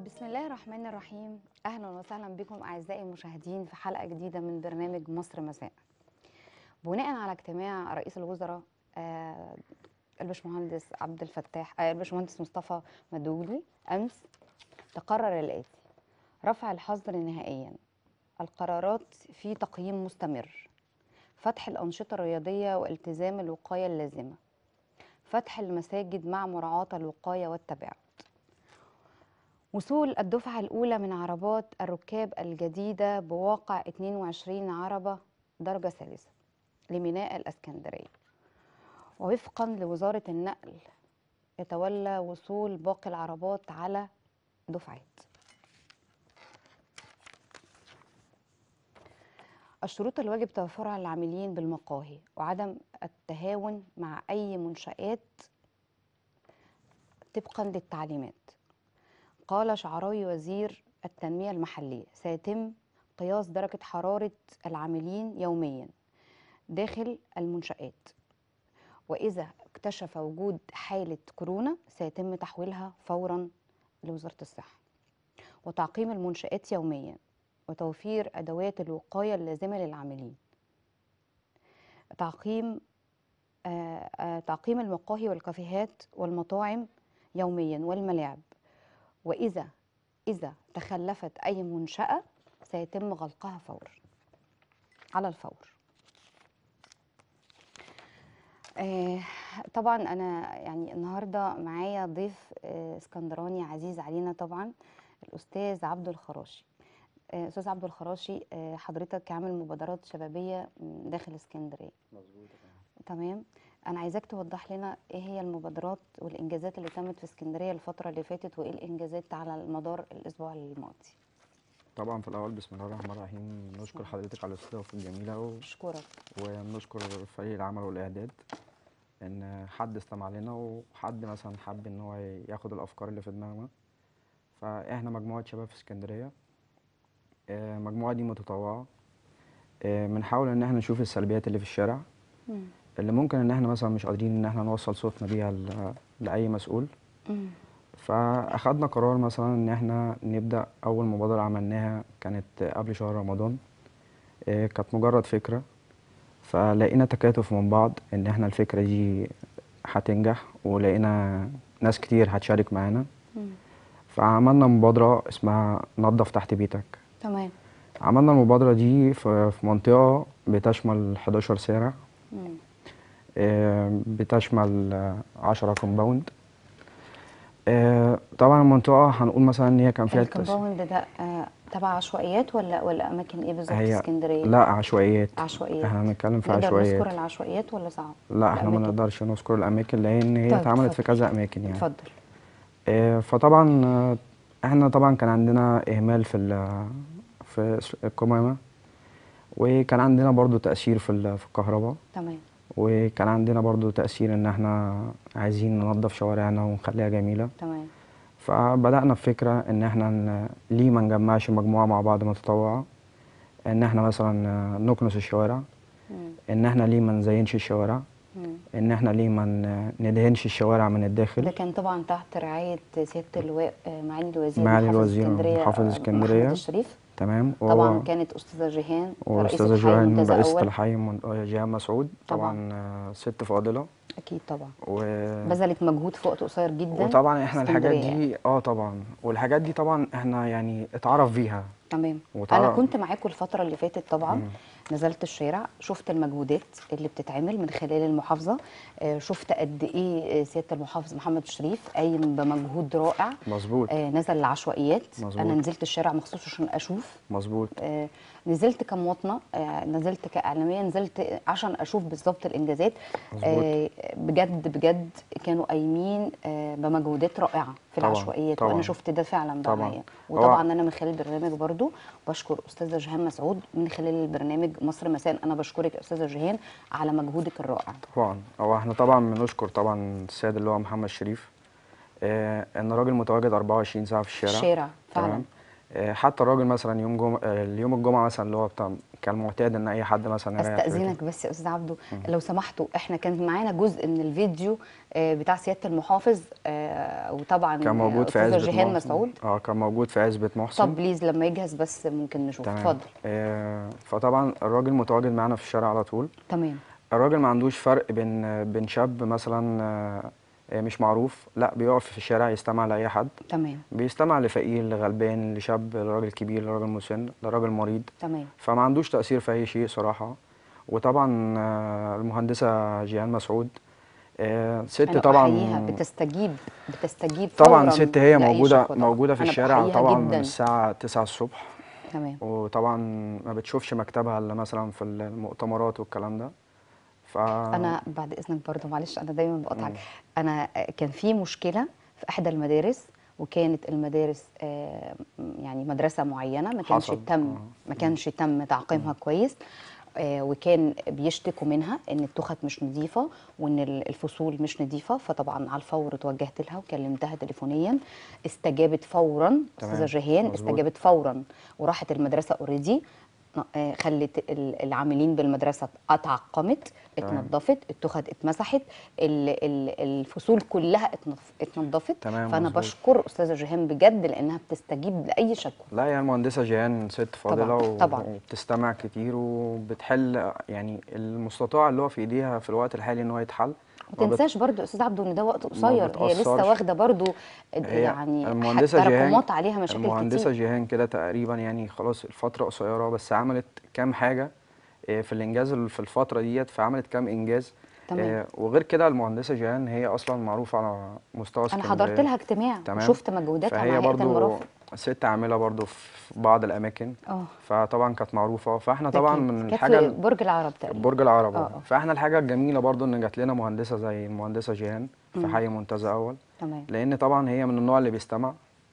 بسم الله الرحمن الرحيم اهلا وسهلا بكم اعزائي المشاهدين في حلقه جديده من برنامج مصر مساء بناء على اجتماع رئيس الوزراء آه، الباشمهندس عبد الفتاح آه، الباشمهندس مصطفى مدولي امس تقرر الاتي رفع الحظر نهائيا القرارات في تقييم مستمر فتح الانشطه الرياضيه والتزام الوقايه اللازمه فتح المساجد مع مراعاه الوقايه والتباعد وصول الدفعة الأولى من عربات الركاب الجديدة بواقع 22 عربة درجة ثالثة لميناء الأسكندرية ووفقا لوزارة النقل يتولى وصول باقي العربات على دفعات الشروط الواجب توفرها للعاملين بالمقاهي وعدم التهاون مع أي منشآت طبقا للتعليمات قال شعراوي وزير التنمية المحلية سيتم قياس درجة حرارة العاملين يوميا داخل المنشآت وإذا اكتشف وجود حالة كورونا سيتم تحويلها فورا لوزارة الصحة وتعقيم المنشآت يوميا وتوفير أدوات الوقاية اللازمة للعاملين تعقيم آه، آه، تعقيم المقاهي والكافيهات والمطاعم يوميا والملاعب وإذا إذا تخلفت أي منشأة سيتم غلقها فورا على الفور آه، طبعا أنا يعني النهاردة معايا ضيف آه، اسكندراني عزيز علينا طبعا الأستاذ عبد الخراشي آه، أستاذ عبد الخراشي آه، حضرتك عامل مبادرات شبابية م، داخل اسكندرية مظبوط تمام انا عايزاك توضح لنا ايه هي المبادرات والانجازات اللي تمت في اسكندريه الفتره اللي فاتت وايه الانجازات على مدار الاسبوع الماضي طبعا في الاول بسم الله الرحمن الرحيم نشكر حضرتك على الاستضافه الجميله و... اشكرك ونشكر فريق العمل والاعداد ان حد استمع لنا وحد مثلا حب ان هو ياخد الافكار اللي في دماغنا فاحنا مجموعه شباب في اسكندريه آه، المجموعه دي متطوعه آه، بنحاول ان احنا نشوف السلبيات اللي في الشارع مم. اللي ممكن ان احنا مثلا مش قادرين ان احنا نوصل صوتنا بيها ل- لاي مسؤول مم. فاخدنا قرار مثلا ان احنا نبدا اول مبادره عملناها كانت قبل شهر رمضان إيه، كانت مجرد فكره فلقينا تكاتف من بعض ان احنا الفكره دي هتنجح ولقينا ناس كتير هتشارك معانا مم. فعملنا مبادره اسمها نظف تحت بيتك تمام عملنا المبادره دي في في منطقه بتشمل 11 شارع مم. آه، بتشمل آه، 10 كومباوند آه، طبعا المنطقة هنقول مثلا ان هي كان فيها التس- الكومباوند ده آه، تبع عشوائيات ولا ولا اماكن ايه بالظبط في هي اسكندريه لا عشوائيات عشوائيات احنا هنتكلم في نقدر نذكر عشوائيات العشوائيات ولا صعب لا احنا ما الأماكن؟ نقدرش نذكر الاماكن لان هي طيب، اتعملت في اتفضل. كذا اماكن يعني اتفضل آه، فطبعا آه، احنا طبعا كان عندنا اهمال في ال- في س- القمامة وكان عندنا برضو تأثير في ال- في الكهرباء تمام وكان عندنا برضو تأثير ان احنا عايزين ننظف شوارعنا ونخليها جميلة تمام فبدأنا بفكرة إن إحنا ن- ليه ما نجمعش مجموعة مع بعض متطوعة إن إحنا مثلا نكنس الشوارع مم. إن إحنا ليه ما نزينش الشوارع مم. إن إحنا ليه ما ن- ندهنش الشوارع من ده الداخل كان طبعا تحت رعايه سياده اللواء آه، معالي الوزير معالي محافظ الوزير اسكندريه محافظ آه، اسكندرية. محمد الشريف تمام طبعا كانت استاذه جيهان رئيسة وأستاذة الحي جوهان المنتزه رئيسة اول الحي من- آه، جيهان مسعود طبعاً. طبعا آه، ست فاضلة اكيد طبعا و... بذلت مجهود في وقت قصير جدا وطبعا احنا الحاجات اسكندرية يعني. دي اه طبعا والحاجات دي طبعا احنا يعني اتعرف بيها تمام وتعرف- انا كنت معاكم الفتره اللي فاتت طبعا مم. نزلت الشارع شفت المجهودات اللي بتتعمل من خلال المحافظه آه، شفت قد ايه آه، سياده المحافظ محمد الشريف قايم بمجهود رائع مظبوط آه، نزل العشوائيات مظبوط. انا نزلت الشارع مخصوص عشان اشوف مظبوط آه، نزلت كمواطنه آه، نزلت كاعلاميه نزلت عشان اشوف بالظبط الانجازات مظبوط. آه، بجد بجد كانوا قايمين آه، بمجهودات رائعه في طبعاً، العشوائيات وانا طبعاً. شفت ده فعلا طبعاً. بعينيا هو- وطبعا انا من خلال البرنامج برضو بشكر استاذه جيهان مسعود من خلال البرنامج مصر مساء انا بشكرك يا استاذه جيهان على مجهودك الرائع طبعا هو احنا طبعا بنشكر طبعا السيد اللي هو محمد شريف آه ان راجل متواجد 24 ساعه في الشارع الشارع فعلا تمام آه، حتى الراجل مثلا يوم جمعة اليوم الجمعة مثلا اللي هو بتاع كالمعتاد ان اي حد مثلا يريح في بيته. استاذنك بس يا استاذ عبده لو سمحتوا احنا كان معانا جزء من الفيديو آه، بتاع سياده المحافظ آه، وطبعا كان موجود في أستاذة عزبة جيهان محسن مسعود اه كان موجود في عزبة محسن طب بليز لما يجهز بس ممكن نشوف تمام اتفضل آه فطبعا الراجل متواجد معانا في الشارع على طول تمام الراجل ما عندوش فرق بين بين شاب مثلا آه، آه، مش معروف لا بيقف في الشارع يستمع لأي حد تمام بيستمع لفقير لغلبان لشاب لراجل كبير لراجل مسن لراجل مريض تمام فما عندوش تأثير في أي شيء صراحة وطبعا آه، المهندسة جيهان مسعود آه، ست انا طبعا احييها بتستجيب بتستجيب طبعا فوراً ست هي لأي موجودة شكوى طبعاً. موجودة في أنا الشارع بحييها طبعا من جدا الساعة 9 الصبح تمام وطبعا ما بتشوفش مكتبها الا مثلا في المؤتمرات والكلام ده ف انا بعد اذنك برضو معلش انا دايما بقطعك انا كان في مشكله في احدى المدارس وكانت المدارس آه، يعني مدرسه معينه ما كانش حصل. تم آه. ما كانش تم تعقيمها كويس آه، وكان بيشتكوا منها ان التخت مش نظيفه وان ال- الفصول مش نظيفه فطبعا على الفور توجهت لها وكلمتها تليفونيا استجابت فورا استاذه تمام. جيهان مظبوط. استجابت فورا وراحت المدرسه اوريدي خلت ال- العاملين بالمدرسه اتعقمت تمام. اتنضفت التخت اتمسحت ال- ال- الفصول كلها اتنضف- اتنضفت تمام، فانا مظبوط. بشكر استاذه جيهان بجد لانها بتستجيب لاي شكوى لا هي المهندسة جيهان ست فاضلة طبعاً، و- طبعاً. وبتستمع كتير وبتحل يعني المستطاع اللي هو في ايديها في الوقت الحالي ان هو يتحل ما ما بت- تنساش برضو يا استاذ عبده ان ده وقت قصير هي لسه بتأثرش. واخده برضو هي يعني المهندسة حتى جيهان تراكمات عليها مشاكل المهندسة كتير جيهان كده تقريبا يعني خلاص الفترة قصيرة بس عملت كام حاجة آه، في الإنجاز اللي في الفترة ديت فعملت كام إنجاز تمام. آه، وغير كده المهندسة جيهان هي أصلا معروفة على مستوى انا اسكندرية حضرت لها اجتماع تمام. وشفت مجهوداتها مع فهي هيئه برضو المرافق ست عاملة برضو في بعض الأماكن اه فطبعا كانت معروفه فاحنا طبعا أكيد. من كانت الحاجة في ال- برج العرب تقريبا برج العرب آه، آه. آه. فاحنا الحاجة الجميلة برضو إن جات لنا مهندسة زي المهندسة جيهان في مم. حي منتزه أول تمام لأن طبعا هي من النوع اللي بيستمع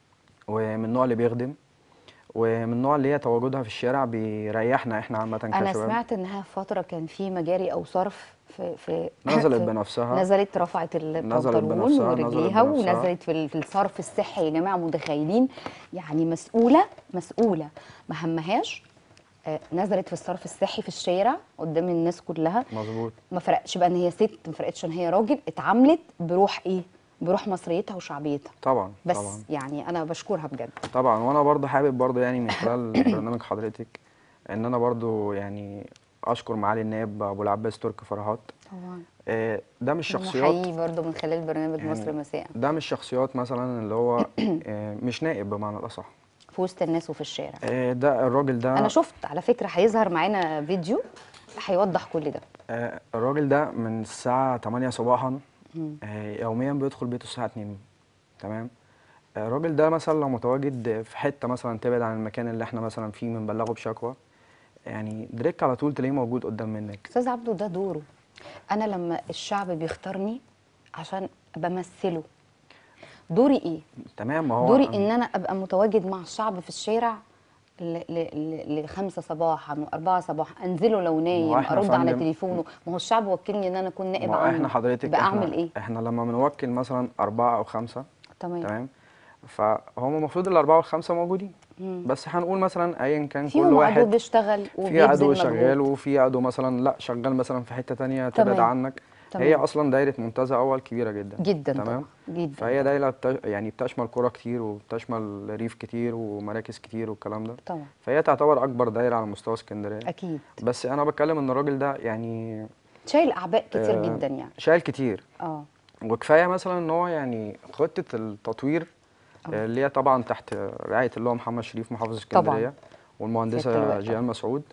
ومن النوع اللي بيخدم ومن النوع اللي هي تواجدها في الشارع بيريحنا احنا عامة انا كشباب سمعت انها في فتره كان في مجاري او صرف في في نزلت في- بنفسها نزلت رفعت البنطلون بنفسها، نزلت ورجليها بنفسها. ونزلت في ال- في الصرف الصحي يا جماعه متخيلين يعني مسؤوله مسؤوله ما همهاش آه، نزلت في الصرف الصحي في الشارع قدام الناس كلها مظبوط ما فرقش بقى ان هي ست ما فرقتش ان هي راجل اتعاملت بروح ايه بروح مصريتها وشعبيتها طبعا بس طبعا يعني انا بشكرها بجد طبعا وانا برضو حابب برضو يعني من خلال برنامج حضرتك ان انا برضو يعني اشكر معالي النائب ابو العباس تركي فرحات طبعا آه، ده مش شخصيات نحييه برضه من خلال برنامج يعني مصر مساء ده مش شخصيات مثلا اللي هو آه، مش نائب بمعنى الاصح في وسط الناس وفي الشارع آه، ده الراجل ده انا شفت على فكره هيظهر معانا فيديو هيوضح كل ده آه، الراجل ده من الساعة 8 صباحا مم. آه، يوميا بيدخل بيته الساعة 2 تمام آه، الراجل ده مثلا لو متواجد في حتة مثلا تبعد عن المكان اللي احنا مثلا فيه بنبلغه بشكوى يعني دريك على طول تلاقيه موجود قدام منك استاذ عبده ده دوره انا لما الشعب بيختارني عشان بمثله دوري ايه تمام ما هو دوري ان انا ابقى متواجد مع الشعب في الشارع ل- ل- ل- لخمسة صباحا وأربعة صباحا أنزله لو نايم إحنا أرد على فندم- تليفونه ما هو الشعب وكلني إن أنا أكون نائب ما هو عنه احنا حضرتك بقى احنا أعمل إيه؟ احنا لما بنوكل مثلا أربعة أو خمسة تمام تمام فهم المفروض الأربعة والخمسة موجودين مم. بس هنقول مثلا أيا كان كل فيهم عدو واحد بيشتغل في وبيبذل عدو مجهود شغال وفي عدو مثلا لا شغال مثلا في حتة تانية تبعد تمام. عنك تمام. هي أصلا دايرة منتزه أول كبيرة جدا جدا تمام طبعا جدا فهي دايرة بتش... يعني بتشمل قرى كتير وبتشمل ريف كتير ومراكز كتير والكلام ده طبعا فهي تعتبر أكبر دايرة على مستوى اسكندرية أكيد بس أنا بتكلم إن الراجل ده يعني شايل أعباء كتير آه، جدا يعني شايل كتير اه وكفايه مثلا ان هو يعني خطه التطوير آه، اللي هي طبعا تحت رعايه اللي هو محمد شريف محافظ اسكندريه سيادة والمهندسه اللواء جيهان مسعود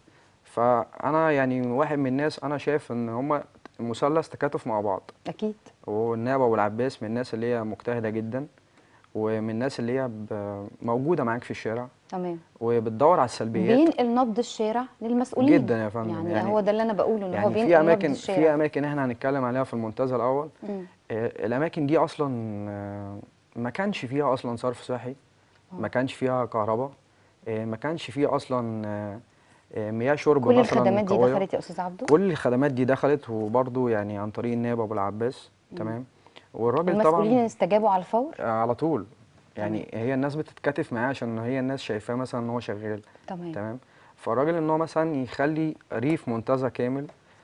فانا يعني واحد من الناس انا شايف ان هم مثلث تكاتف مع بعض أكيد والنائب ابو العباس من الناس اللي هي مجتهده جدا ومن الناس اللي هي ب- موجوده معاك في الشارع تمام وبتدور على السلبيات بينقل نبض الشارع للمسؤولين جدا يا فندم يعني, يعني- هو ده اللي أنا بقوله إن هو يعني بينقل في نبض اماكن في الشارع اماكن احنا هنتكلم عليها في المنتزه الاول مم. آه، الاماكن دي اصلا آه، ما كانش فيها اصلا صرف صحي ما كانش فيها كهرباء آه، ما كانش فيها اصلا آه، آه، مياه شرب كل مثلا الخدمات دي قوية. دخلت يا أستاذ عبده كل الخدمات دي دخلت وبرضه يعني عن طريق النائب ابو العباس تمام والراجل المسؤولين طبعا استجابوا على الفور آه، على طول يعني هي الناس بتتكاتف معاه عشان هي الناس شايفاه مثلا ان هو شغال تمام تمام فالراجل ان هو مثلا يخلي ريف منتزه كامل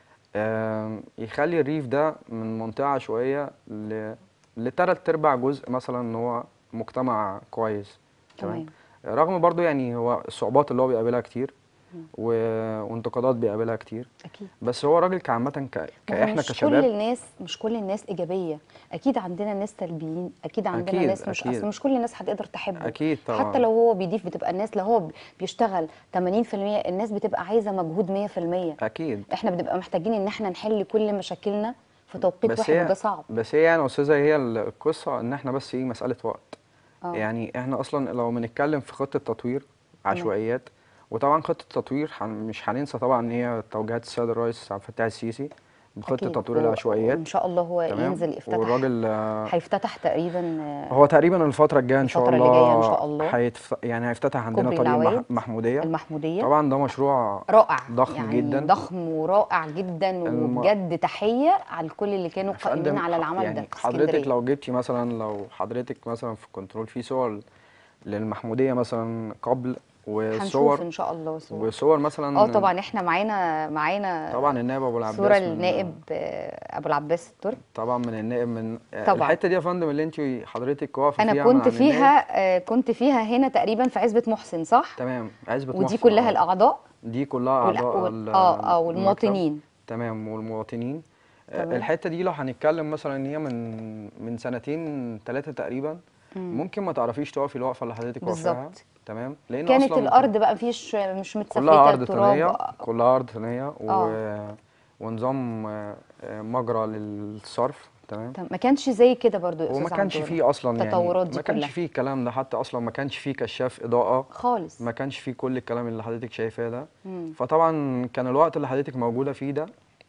آم، يخلي الريف ده من منطقه عشوائيه ل لتلات ارباع جزء مثلا ان هو مجتمع كويس تمام رغم برضو يعني هو الصعوبات اللي هو بيقابلها كتير مم. و... وانتقادات بيقابلها كتير اكيد بس هو راجل كعامة ك... ما هو كاحنا مش كل كشباب الناس مش كل الناس ايجابيه اكيد عندنا ناس سلبيين اكيد عندنا أكيد، ناس مش أكيد. اصل مش كل الناس هتقدر تحبه اكيد طبعا حتى لو هو بيضيف بتبقى الناس لو هو بيشتغل 80% الناس بتبقى عايزه مجهود 100% اكيد احنا بنبقى محتاجين ان احنا نحل كل مشاكلنا في توقيت بس واحد هي- وده صعب بس هي يعني يا استاذه هي القصه ان احنا بس ايه مساله وقت اه يعني احنا اصلا لو بنتكلم في خطه تطوير عشوائيات وطبعا خطه تطوير هن- مش هننسى طبعا ان هي توجيهات السيد الرئيس عبد الفتاح السيسي بخطه أكيد. تطوير و- العشوائيات وان شاء الله هو تمام ينزل يفتتح والراجل آه، هيفتتح تقريبا آه، هو تقريبا الفتره الجايه ان شاء الفترة اللي الله جاية إن شاء الله. هيتف... يعني هيفتتح عندنا كوبري طريق المح... العوايد محموديه المحموديه طبعا ده مشروع رائع ضخم يعني جدا. ضخم ورائع جدا الم- وبجد تحيه على الكل اللي كانوا يا فندم، قائمين على العمل يعني ده في حضرتك اسكندريه لو جبتي مثلا لو حضرتك مثلا في الكنترول في صور للمحموديه مثلا قبل هنشوف وصور ان شاء الله صور وصور مثلا اه طبعا احنا معانا معانا طبعا النائب ابو العباس صوره من- للنائب آه، ابو العباس الترك طبعا من النائب من طبعا. الحته دي يا فندم اللي انت حضرتك واقفه انا فيها من كنت عند النائب. فيها آه، كنت فيها هنا تقريبا في عزبه محسن صح تمام عزبه ودي محسن، كلها آه. الاعضاء دي كلها والأ- اعضاء وال- ال- اه اه المكتب. والمواطنين تمام والمواطنين آه، تمام. الحته دي لو هنتكلم مثلا ان هي من من سنتين ثلاثه تقريبا مم. ممكن ما تعرفيش تقفي الوقفه اللي حضرتك واقفاها بالظبط تمام لان كانت اصلا الارض بقى مفيش مش كلها متسفلته ارض طينيه تراب كلها ارض طينيه و... آه. ونظام آه، آه، مجرى للصرف تمام طب ما كانش زي كده برضو يا وما استاذ كانش عبد فيه اصلا يعني التطورات دي ما كانش كلها. فيه الكلام ده حتى اصلا ما كانش فيه كشاف اضاءه خالص ما كانش فيه كل الكلام اللي حضرتك شايفاه ده مم. فطبعا كان الوقت اللي حضرتك موجوده فيه ده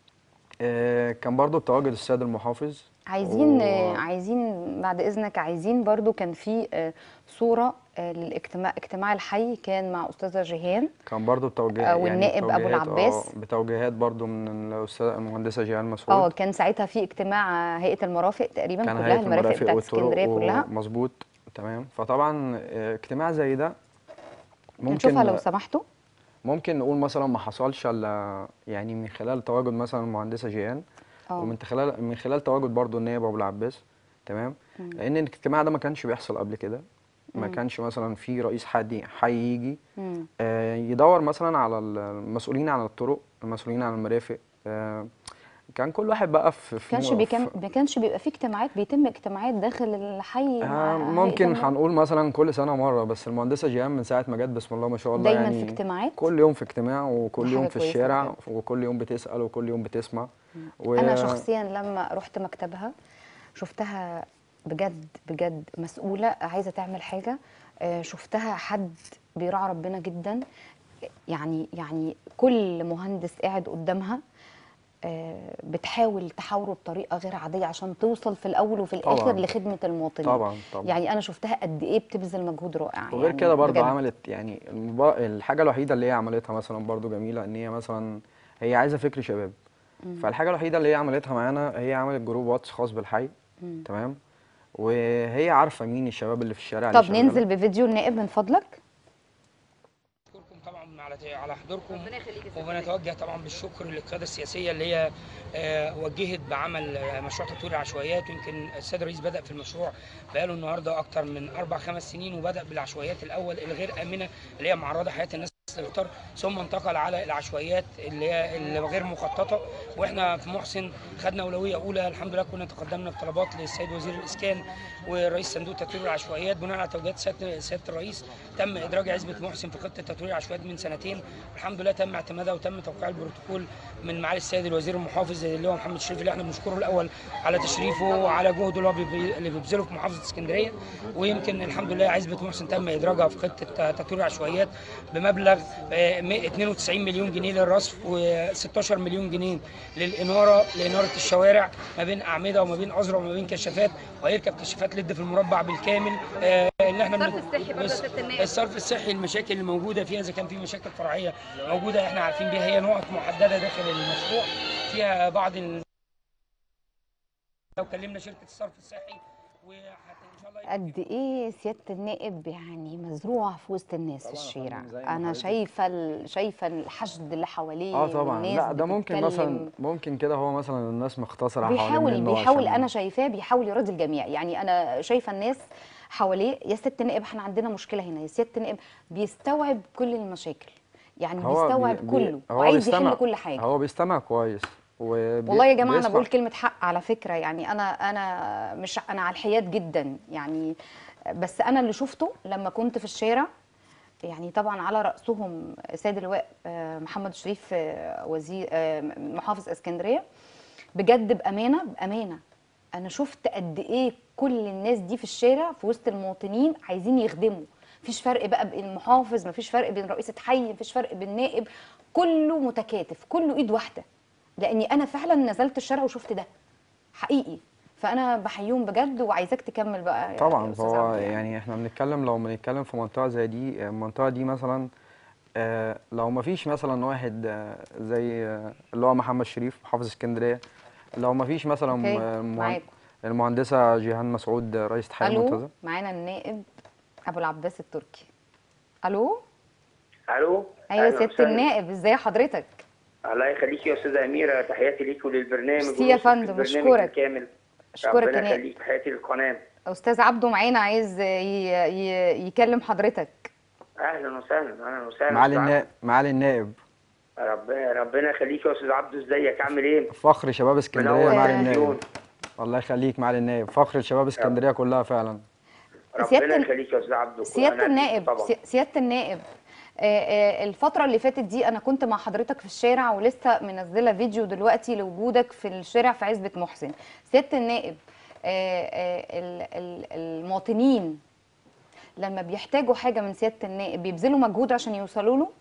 آه، كان برضو بتواجد السيد المحافظ عايزين و- عايزين بعد اذنك عايزين برضو كان في آه، صوره آه، للاجتماع اجتماع الحي كان مع استاذه جيهان كان برضو بتوجيه آه، والنائب أبو بتوجيهات- العباس. آه، بتوجيهات برضو من الاستاذ المهندسه جيهان اه مسعود كان ساعتها في اجتماع آه، هيئه المرافق تقريبا كان كلها هيئه المرافق المرافق بتاعت والطرق اسكندريه كلها مظبوط تمام فطبعا آه، اجتماع زي ده نشوفها لو ممكن سمحتوا ممكن نقول مثلا ما حصلش الا يعني من خلال تواجد مثلا المهندسه جيهان اه ومن خلال من خلال تواجد برضو النائب ابو العباس تمام مم. لان الاجتماع ده ما كانش بيحصل قبل كده ما مم. كانش مثلا في رئيس حد حي يجي مم. آه، يدور مثلا على المسؤولين عن الطرق المسؤولين عن المرافق آه، كان كل واحد بقى في في كانش مو- بيكم... في- ما كانش بيبقى في اجتماعات بيتم اجتماعات داخل الحي مع آه، هيئة ممكن المرافق. هنقول مثلا كل سنه مره بس المهندسه جيهان من ساعه ما جت بسم الله ما شاء الله دايما يعني في اجتماعات كل يوم في اجتماع وكل دي يوم حاجة في كويسة الشارع بجد. وكل يوم بتسأل وكل يوم بتسمع و... انا شخصيا لما رحت مكتبها شفتها بجد بجد مسؤوله عايزه تعمل حاجه آه، شفتها حد بيراعي ربنا جدا يعني يعني كل مهندس قاعد قدامها آه، بتحاول تحاوره بطريقه غير عاديه عشان توصل في الاول وفي الاخر طبعاً. لخدمه المواطنين طبعا طبعا يعني انا شفتها قد ايه بتبذل مجهود رائع وغير يعني كده برضه بجد. عملت يعني المبا... الحاجه الوحيده اللي هي عملتها مثلا برضه جميله ان هي مثلا هي عايزه فكر شباب مم. فالحاجه الوحيده اللي هي عملتها معانا هي عملت جروب واتس خاص بالحي مم. تمام وهي عارفه مين الشباب اللي في الشارع طب اللي شغالة. ننزل بفيديو النائب من فضلك بشكركم طبعا على على حضوركم وبنتوجه طبعا بالشكر للقياده السياسيه اللي هي آه، وجهت بعمل آه، مشروع تطوير العشوائيات ويمكن السيد الرئيس بدا في المشروع بقاله النهارده اكتر من اربع خمس سنين وبدا بالعشوائيات الاول الغير امنه اللي هي معرضه حياه الناس للخطر ثم انتقل على العشوائيات اللي هي اللي غير مخططه واحنا في محسن خدنا اولويه اولى الحمد لله كنا تقدمنا بطلبات للسيد وزير الاسكان ورئيس صندوق تطوير العشوائيات بناء على توجيهات سياده سياده الرئيس تم ادراج عزبه محسن في خطه تطوير العشوائيات من سنتين الحمد لله تم اعتمادها وتم توقيع البروتوكول من معالي السيد الوزير المحافظ اللي هو محمد شريف اللي احنا بنشكره الاول على تشريفه وعلى جهده اللي هو بيبي- اللي بيبذله في محافظه اسكندريه ويمكن الحمد لله عزبه محسن تم ادراجها في خطه تطوير العشوائيات بمبلغ آه، 92 مليون جنيه للرصف و16 مليون جنيه للاناره لاناره الشوارع ما بين اعمده وما بين ازرق وما بين كشافات وهيركب كشافات ليد في المربع بالكامل آه، اللي احنا الصرف بن- الصحي برضه بس- يا ست النائب. الصرف الصحي المشاكل اللي موجوده فيها اذا كان في مشاكل فرعيه موجوده احنا عارفين بيها هي نقط محدده داخل المشروع فيها بعض ال... لو كلمنا شركه الصرف الصحي وحتى ان شاء الله قد ايه سياده النائب يعني مزروع في وسط الناس في طبعاً يا الشارع فندم، زي ما انا حضرتك- شايفه ال- شايفه الحشد اللي حواليه اه طبعا والناس لا ده ممكن مثلا بتتكلم. ممكن كده هو مثلا الناس مختصره حوالين بيحاول منه بيحاول عشان- انا شايفاه بيحاول يرضي الجميع يعني انا شايفه الناس حواليه يا سياده النائب احنا عندنا مشكله هنا يا سياده النائب بيستوعب كل المشاكل يعني هو بيستوعب بي- بي- كله هو وعايز بيستمع- يحل كل حاجه هو بيستمع كويس وبي... والله يا جماعه انا بيسمع. بقول كلمه حق على فكره يعني انا انا مش انا على الحياد جدا يعني بس انا اللي شفته لما كنت في الشارع يعني طبعا على راسهم سيد اللواء آه، محمد شريف آه، وزير آه، محافظ اسكندريه بجد بامانه بامانه انا شفت قد ايه كل الناس دي في الشارع في وسط المواطنين عايزين يخدموا مفيش فرق بقى بين المحافظ مفيش فرق بين رئيسة حي مفيش فرق بين نائب كله متكاتف كله ايد واحده لاني انا فعلا نزلت الشارع وشفت ده حقيقي فانا بحييهم بجد وعايزاك تكمل بقى يا طبعا أستاذ فهو عبد يعني احنا بنتكلم لو بنتكلم في منطقه زي دي المنطقه دي مثلا آه، لو ما فيش مثلا واحد آه، زي آه، اللي هو محمد شريف محافظ اسكندريه لو ما فيش مثلا أوكي، آه، المهن- معاكم. المهندسه جيهان مسعود آه، رئيس تحرير الو المنتزه معانا النائب ابو العباس التركي الو الو ايوه أهلاً سياده وسهلاً. النائب ازاي حضرتك الله يخليكي يا استاذه اميره تحياتي ليكي وللبرنامج ميرسي يا ولأسرة فندم، البرنامج أشكرك. بالكامل اشكرك يا ربنا نائب يخليك تحياتي للقناه استاذ عبده معانا عايز ي... ي... يكلم حضرتك اهلا وسهلا اهلا وسهلا معالي أستاذ النائب معالي النائب عبد. ربنا ربنا يخليك يا استاذ عبده ازيك عامل ايه؟ فخر شباب اسكندريه منور معالي التلفزيون النائب الله يخليك معالي النائب فخر شباب اسكندريه كلها فعلا سيادة ربنا ال- يخليك يا استاذ عبده سياده أنا النائب طبعا سي- سياده النائب آه، آه، الفترة اللي فاتت دي أنا كنت مع حضرتك في الشارع ولسه منزلة فيديو دلوقتي لوجودك في الشارع في عزبة محسن سيادة النائب آه، آه، ال- ال- المواطنين لما بيحتاجوا حاجة من سيادة النائب بيبذلوا مجهود عشان يوصلوا له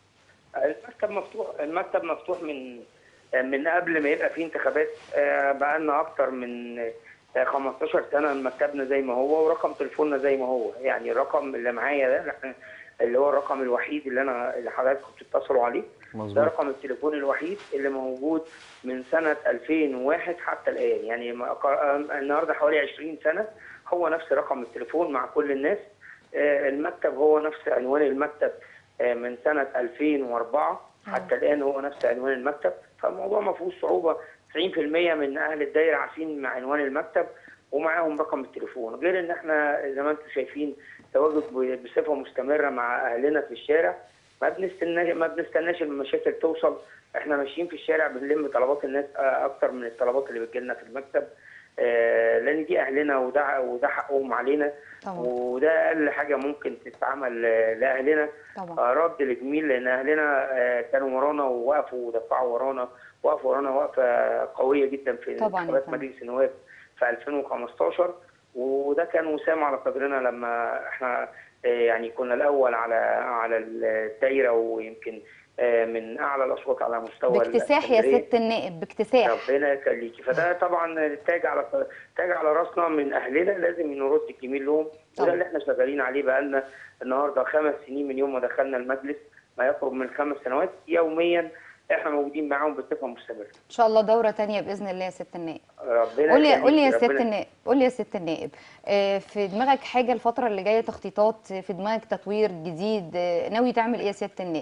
المكتب مفتوح المكتب مفتوح من من قبل ما يبقى فيه انتخابات آه، بقالنا اكتر من آه، 15 سنه مكتبنا زي ما هو ورقم تليفوننا زي ما هو يعني الرقم اللي معايا ده إحنا- اللي هو الرقم الوحيد اللي انا اللي حضراتكم بتتصلوا عليه ده مظبوط رقم التليفون الوحيد اللي موجود من سنة 2001 حتى الآن يعني ما- قا- النهارده حوالي 20 سنة هو نفس رقم التليفون مع كل الناس آه، المكتب هو نفس عنوان المكتب آه، من سنة 2004 حتى الآن هو نفس عنوان المكتب فالموضوع ما فيهوش صعوبة 90% من أهل الدايرة عارفين مع عنوان المكتب ومعاهم رقم التليفون غير ان احنا زي ما انتم شايفين تواجد ب- بصفه مستمره مع اهلنا في الشارع ما بنستناش ما بنستناش المشاكل توصل احنا ماشيين في الشارع بنلم طلبات الناس آه، اكتر من الطلبات اللي بتجيلنا في المكتب آه، لان دي اهلنا وده وده حقهم علينا طبعا وده اقل حاجه ممكن تتعمل آه، لاهلنا طبعا آه، رد لجميل لان اهلنا آه، كانوا ورانا ووقفوا ودفعوا ورانا وقفوا ورانا وقفه قويه جدا في طبعاً يا انتخابات فندم. مجلس النواب في 2015 وده كان وسام على قدرنا لما احنا آه، يعني كنا الاول على على الدايره ويمكن آه، من اعلى الاصوات على مستوى باكتساح يا الإسكندرية. سيادة النائب باكتساح ربنا يخليكي فده طبعا تاج على تاج على راسنا من اهلنا لازم نرد الجميل لهم طبعا. وده اللي احنا شغالين عليه بقالنا النهارده خمس سنين من يوم ما دخلنا المجلس ما يقرب من خمس سنوات يوميا احنا موجودين معاهم بصفه مستمره إن شاء الله دورة تانية بإذن الله يا سيادة النائب ربنا قول لي يخليكي، قول لي يا ربنا- سياده النائب قول لي يا سياده النائب آه، في دماغك حاجه الفتره اللي جايه تخطيطات في دماغك تطوير جديد آه، ناوي تعمل ايه يا سياده النائب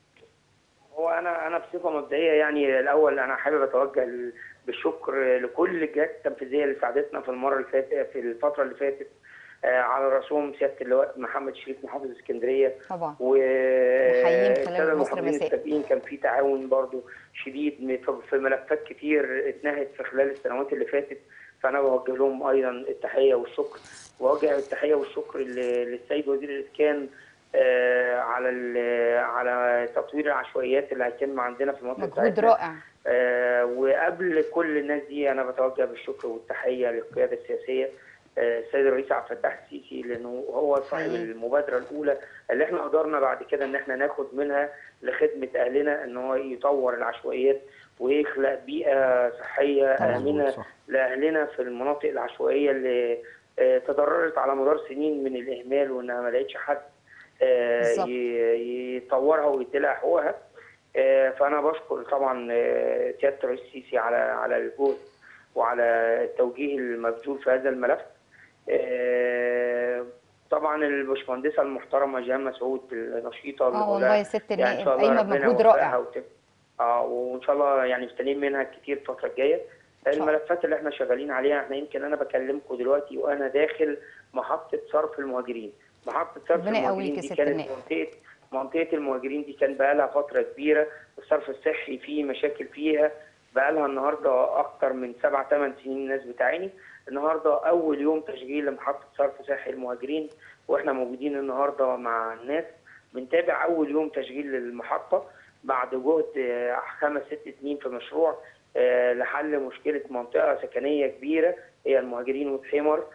هو انا انا بصفه مبدئيه يعني الاول انا حابب اتوجه ل- بالشكر لكل الجهات التنفيذيه اللي ساعدتنا في المره اللي فاتت في الفتره اللي فاتت آه، على راسهم سياده اللواء محمد شريف محافظ اسكندريه طبعا و نحييهم خلال السادة مصر المحافظين مساء. السابقين كان في تعاون برضو شديد م- في- في ملفات كتير اتنهت في خلال السنوات اللي فاتت فانا بوجه لهم ايضا التحيه والشكر واوجه التحيه والشكر ل- للسيد وزير الاسكان آه، على ال- على تطوير العشوائيات اللي هيتم عندنا في المنطقه مجهود بتاعتنا. رائع آه، وقبل كل الناس دي انا بتوجه بالشكر والتحيه للقياده السياسيه آه، السيد الرئيس عبد الفتاح السيسي لانه هو صاحب حقيقي. المبادره الاولى اللي احنا قدرنا بعد كده ان احنا ناخد منها لخدمه اهلنا ان هو يطور العشوائيات ويخلق بيئه صحيه طبعاً. امنه مظبوط، صح. لاهلنا في المناطق العشوائيه اللي آه، تضررت على مدار سنين من الاهمال وانها ما لقيتش حد آه، بالظبط. ي- يطورها ويديلها حقوقها آه، فانا بشكر طبعا آه، سياده الرئيس السيسي على على الجهد وعلى التوجيه المبذول في هذا الملف آه، طبعا الباشمهندسه المحترمه جيهان مسعود النشيطه اللي اه بقولها والله ست يعني ان النائب شاء الله قايمه ربنا بمجهود يوفقها رائع وت- اه وان شاء الله يعني مستنيين منها كتير الفتره الجايه الله. الملفات اللي احنا شغالين عليها احنا يمكن انا بكلمكم دلوقتي وانا داخل محطه صرف المهاجرين محطه صرف ربنا يقويك المهاجرين يا دي ست كانت النائب. منطقه منطقه المهاجرين دي كان بقى لها فتره كبيره الصرف الصحي فيه مشاكل فيها بقى لها النهارده اكتر من سبع ثمان سنين الناس بتعاني النهارده اول يوم تشغيل لمحطه صرف صحي المهاجرين واحنا موجودين النهارده مع الناس بنتابع اول يوم تشغيل للمحطه بعد جهد آه، خمس ست سنين في مشروع آه، لحل مشكله منطقه سكنيه كبيره هي المهاجرين والحمر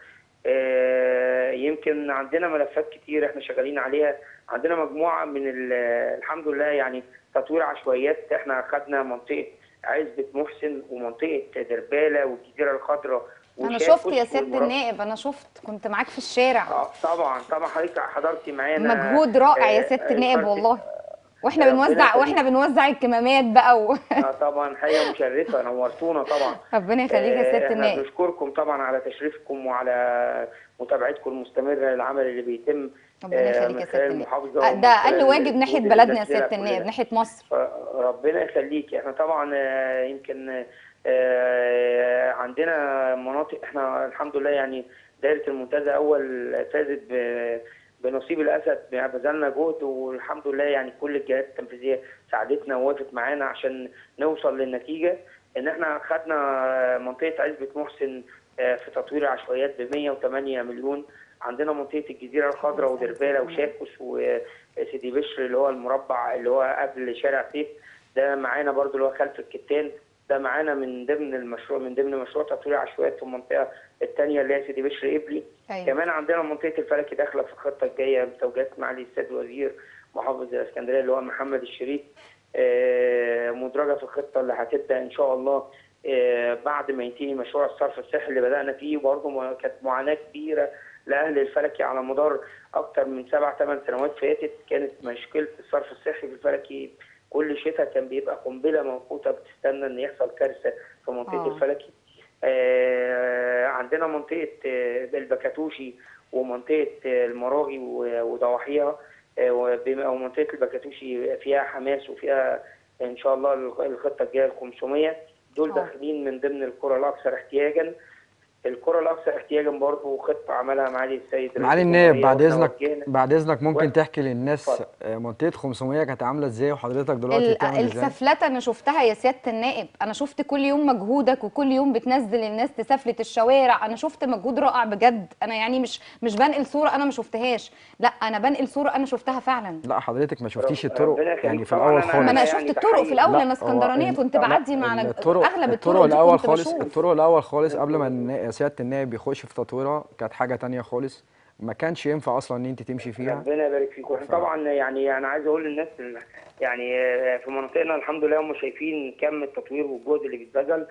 آه، يمكن عندنا ملفات كتير احنا شغالين عليها عندنا مجموعه من ال- الحمد لله يعني تطوير عشوائيات احنا خدنا منطقه عزبة محسن ومنطقه درباله والجزيره الخضراء انا وشاكوش شفت يا ست والمرا- النائب انا شفت كنت معاك في الشارع اه طبعا طبعا حضرتك حضرتي معانا مجهود رائع يا آه، ست آه، النائب فرق- والله واحنا ربنا بنوزع يخليك. واحنا بنوزع الكمامات بقى و... اه طبعا حاجه مشرفه نورتونا طبعا ربنا يخليك يا آه، ست احنا النائب بنشكركم طبعا على تشريفكم وعلى متابعتكم المستمره للعمل اللي بيتم ربنا آه، يخليك من يا ست خلال النائب المحافظه آه، ومن ده اقل خلال واجب ناحيه الجهود اللي بلدنا يا بنبذلها ست النائب كلنا. ناحيه مصر ربنا يخليك احنا طبعا آه، يمكن آه، عندنا مناطق احنا الحمد لله يعني دايره المنتزه اول فازت ب- بنصيب الاسد بذلنا جهد والحمد لله يعني كل الجهات التنفيذيه ساعدتنا ووقفت معانا عشان نوصل للنتيجه ان احنا خدنا منطقه عزبه محسن آه، في تطوير عشوائيات ب 108 مليون عندنا منطقه الجزيره الخضراء ودرباله وشاكوس وسيدي بشر اللي هو المربع اللي هو قبل شارع سيف ده معانا برضو اللي هو خلف الكتان ده معانا من ضمن المشروع من ضمن مشروع تطوير عشوائيات في المنطقه الثانيه اللي هي سيدي بشر قبلي ايوه كمان عندنا منطقه الفلكي داخله في الخطه الجايه بتوجيهات معالي السيد وزير محافظ الاسكندريه اللي هو محمد الشريف آه، مدرجه في الخطه اللي هتبدا ان شاء الله آه، بعد ما ينتهي مشروع الصرف الصحي اللي بدانا فيه برضه ما- كانت معاناه كبيره لاهل الفلكي على مدار اكتر من سبع ثمان سنوات فاتت كانت مشكله الصرف الصحي في الفلكي كل شتاء كان بيبقى قنبله موقوته بتستنى ان يحصل كارثه في منطقه آه. الفلكي آه، عندنا منطقه آه، البكاتوشي ومنطقه آه، المراغي و- وضواحيها آه، وبما- ومنطقه البكاتوشي فيها حماس وفيها ان شاء الله الخ- الخطه الجايه ال 500 دول آه. داخلين من ضمن القرى الاكثر احتياجا القرى الاكثر احتياجا برضه خطه عملها معالي السيد رئيس معالي النائب الجمهورية بعد وإحنا اذنك وجهنا- بعد اذنك ممكن واحد. تحكي للناس اتفضل. آه، منطقه 500 كانت عامله ازاي وحضرتك دلوقتي ال- بتعمل ازاي السفلته انا شفتها يا سياده النائب انا شفت كل يوم مجهودك وكل يوم بتنزل الناس تسفلت الشوارع انا شفت مجهود رائع بجد انا يعني مش مش بنقل صوره انا ما شفتهاش لا انا بنقل صوره انا شفتها فعلا لا حضرتك ما شفتيش رب- الطرق ربنا يخليك. يعني في طبعاً الاول أنا- خالص ما انا يعني شفت الطرق في تحية. الاول لا، انا هو اسكندرانيه ال- كنت لا، بعدي مع الطرق اغلب الطرق الطرق دي الاول كنت خالص بشوف الطرق الاول خالص قبل ما النا- سياده النائب يخش في تطويرها كانت حاجه تانية خالص ما كانش ينفع اصلا ان انت تمشي فيها ربنا يبارك فيكم احنا طبعا يعني انا عايز اقول للناس إن يعني آه، في مناطقنا الحمد لله هم شايفين كم التطوير والجهد اللي بيتبذل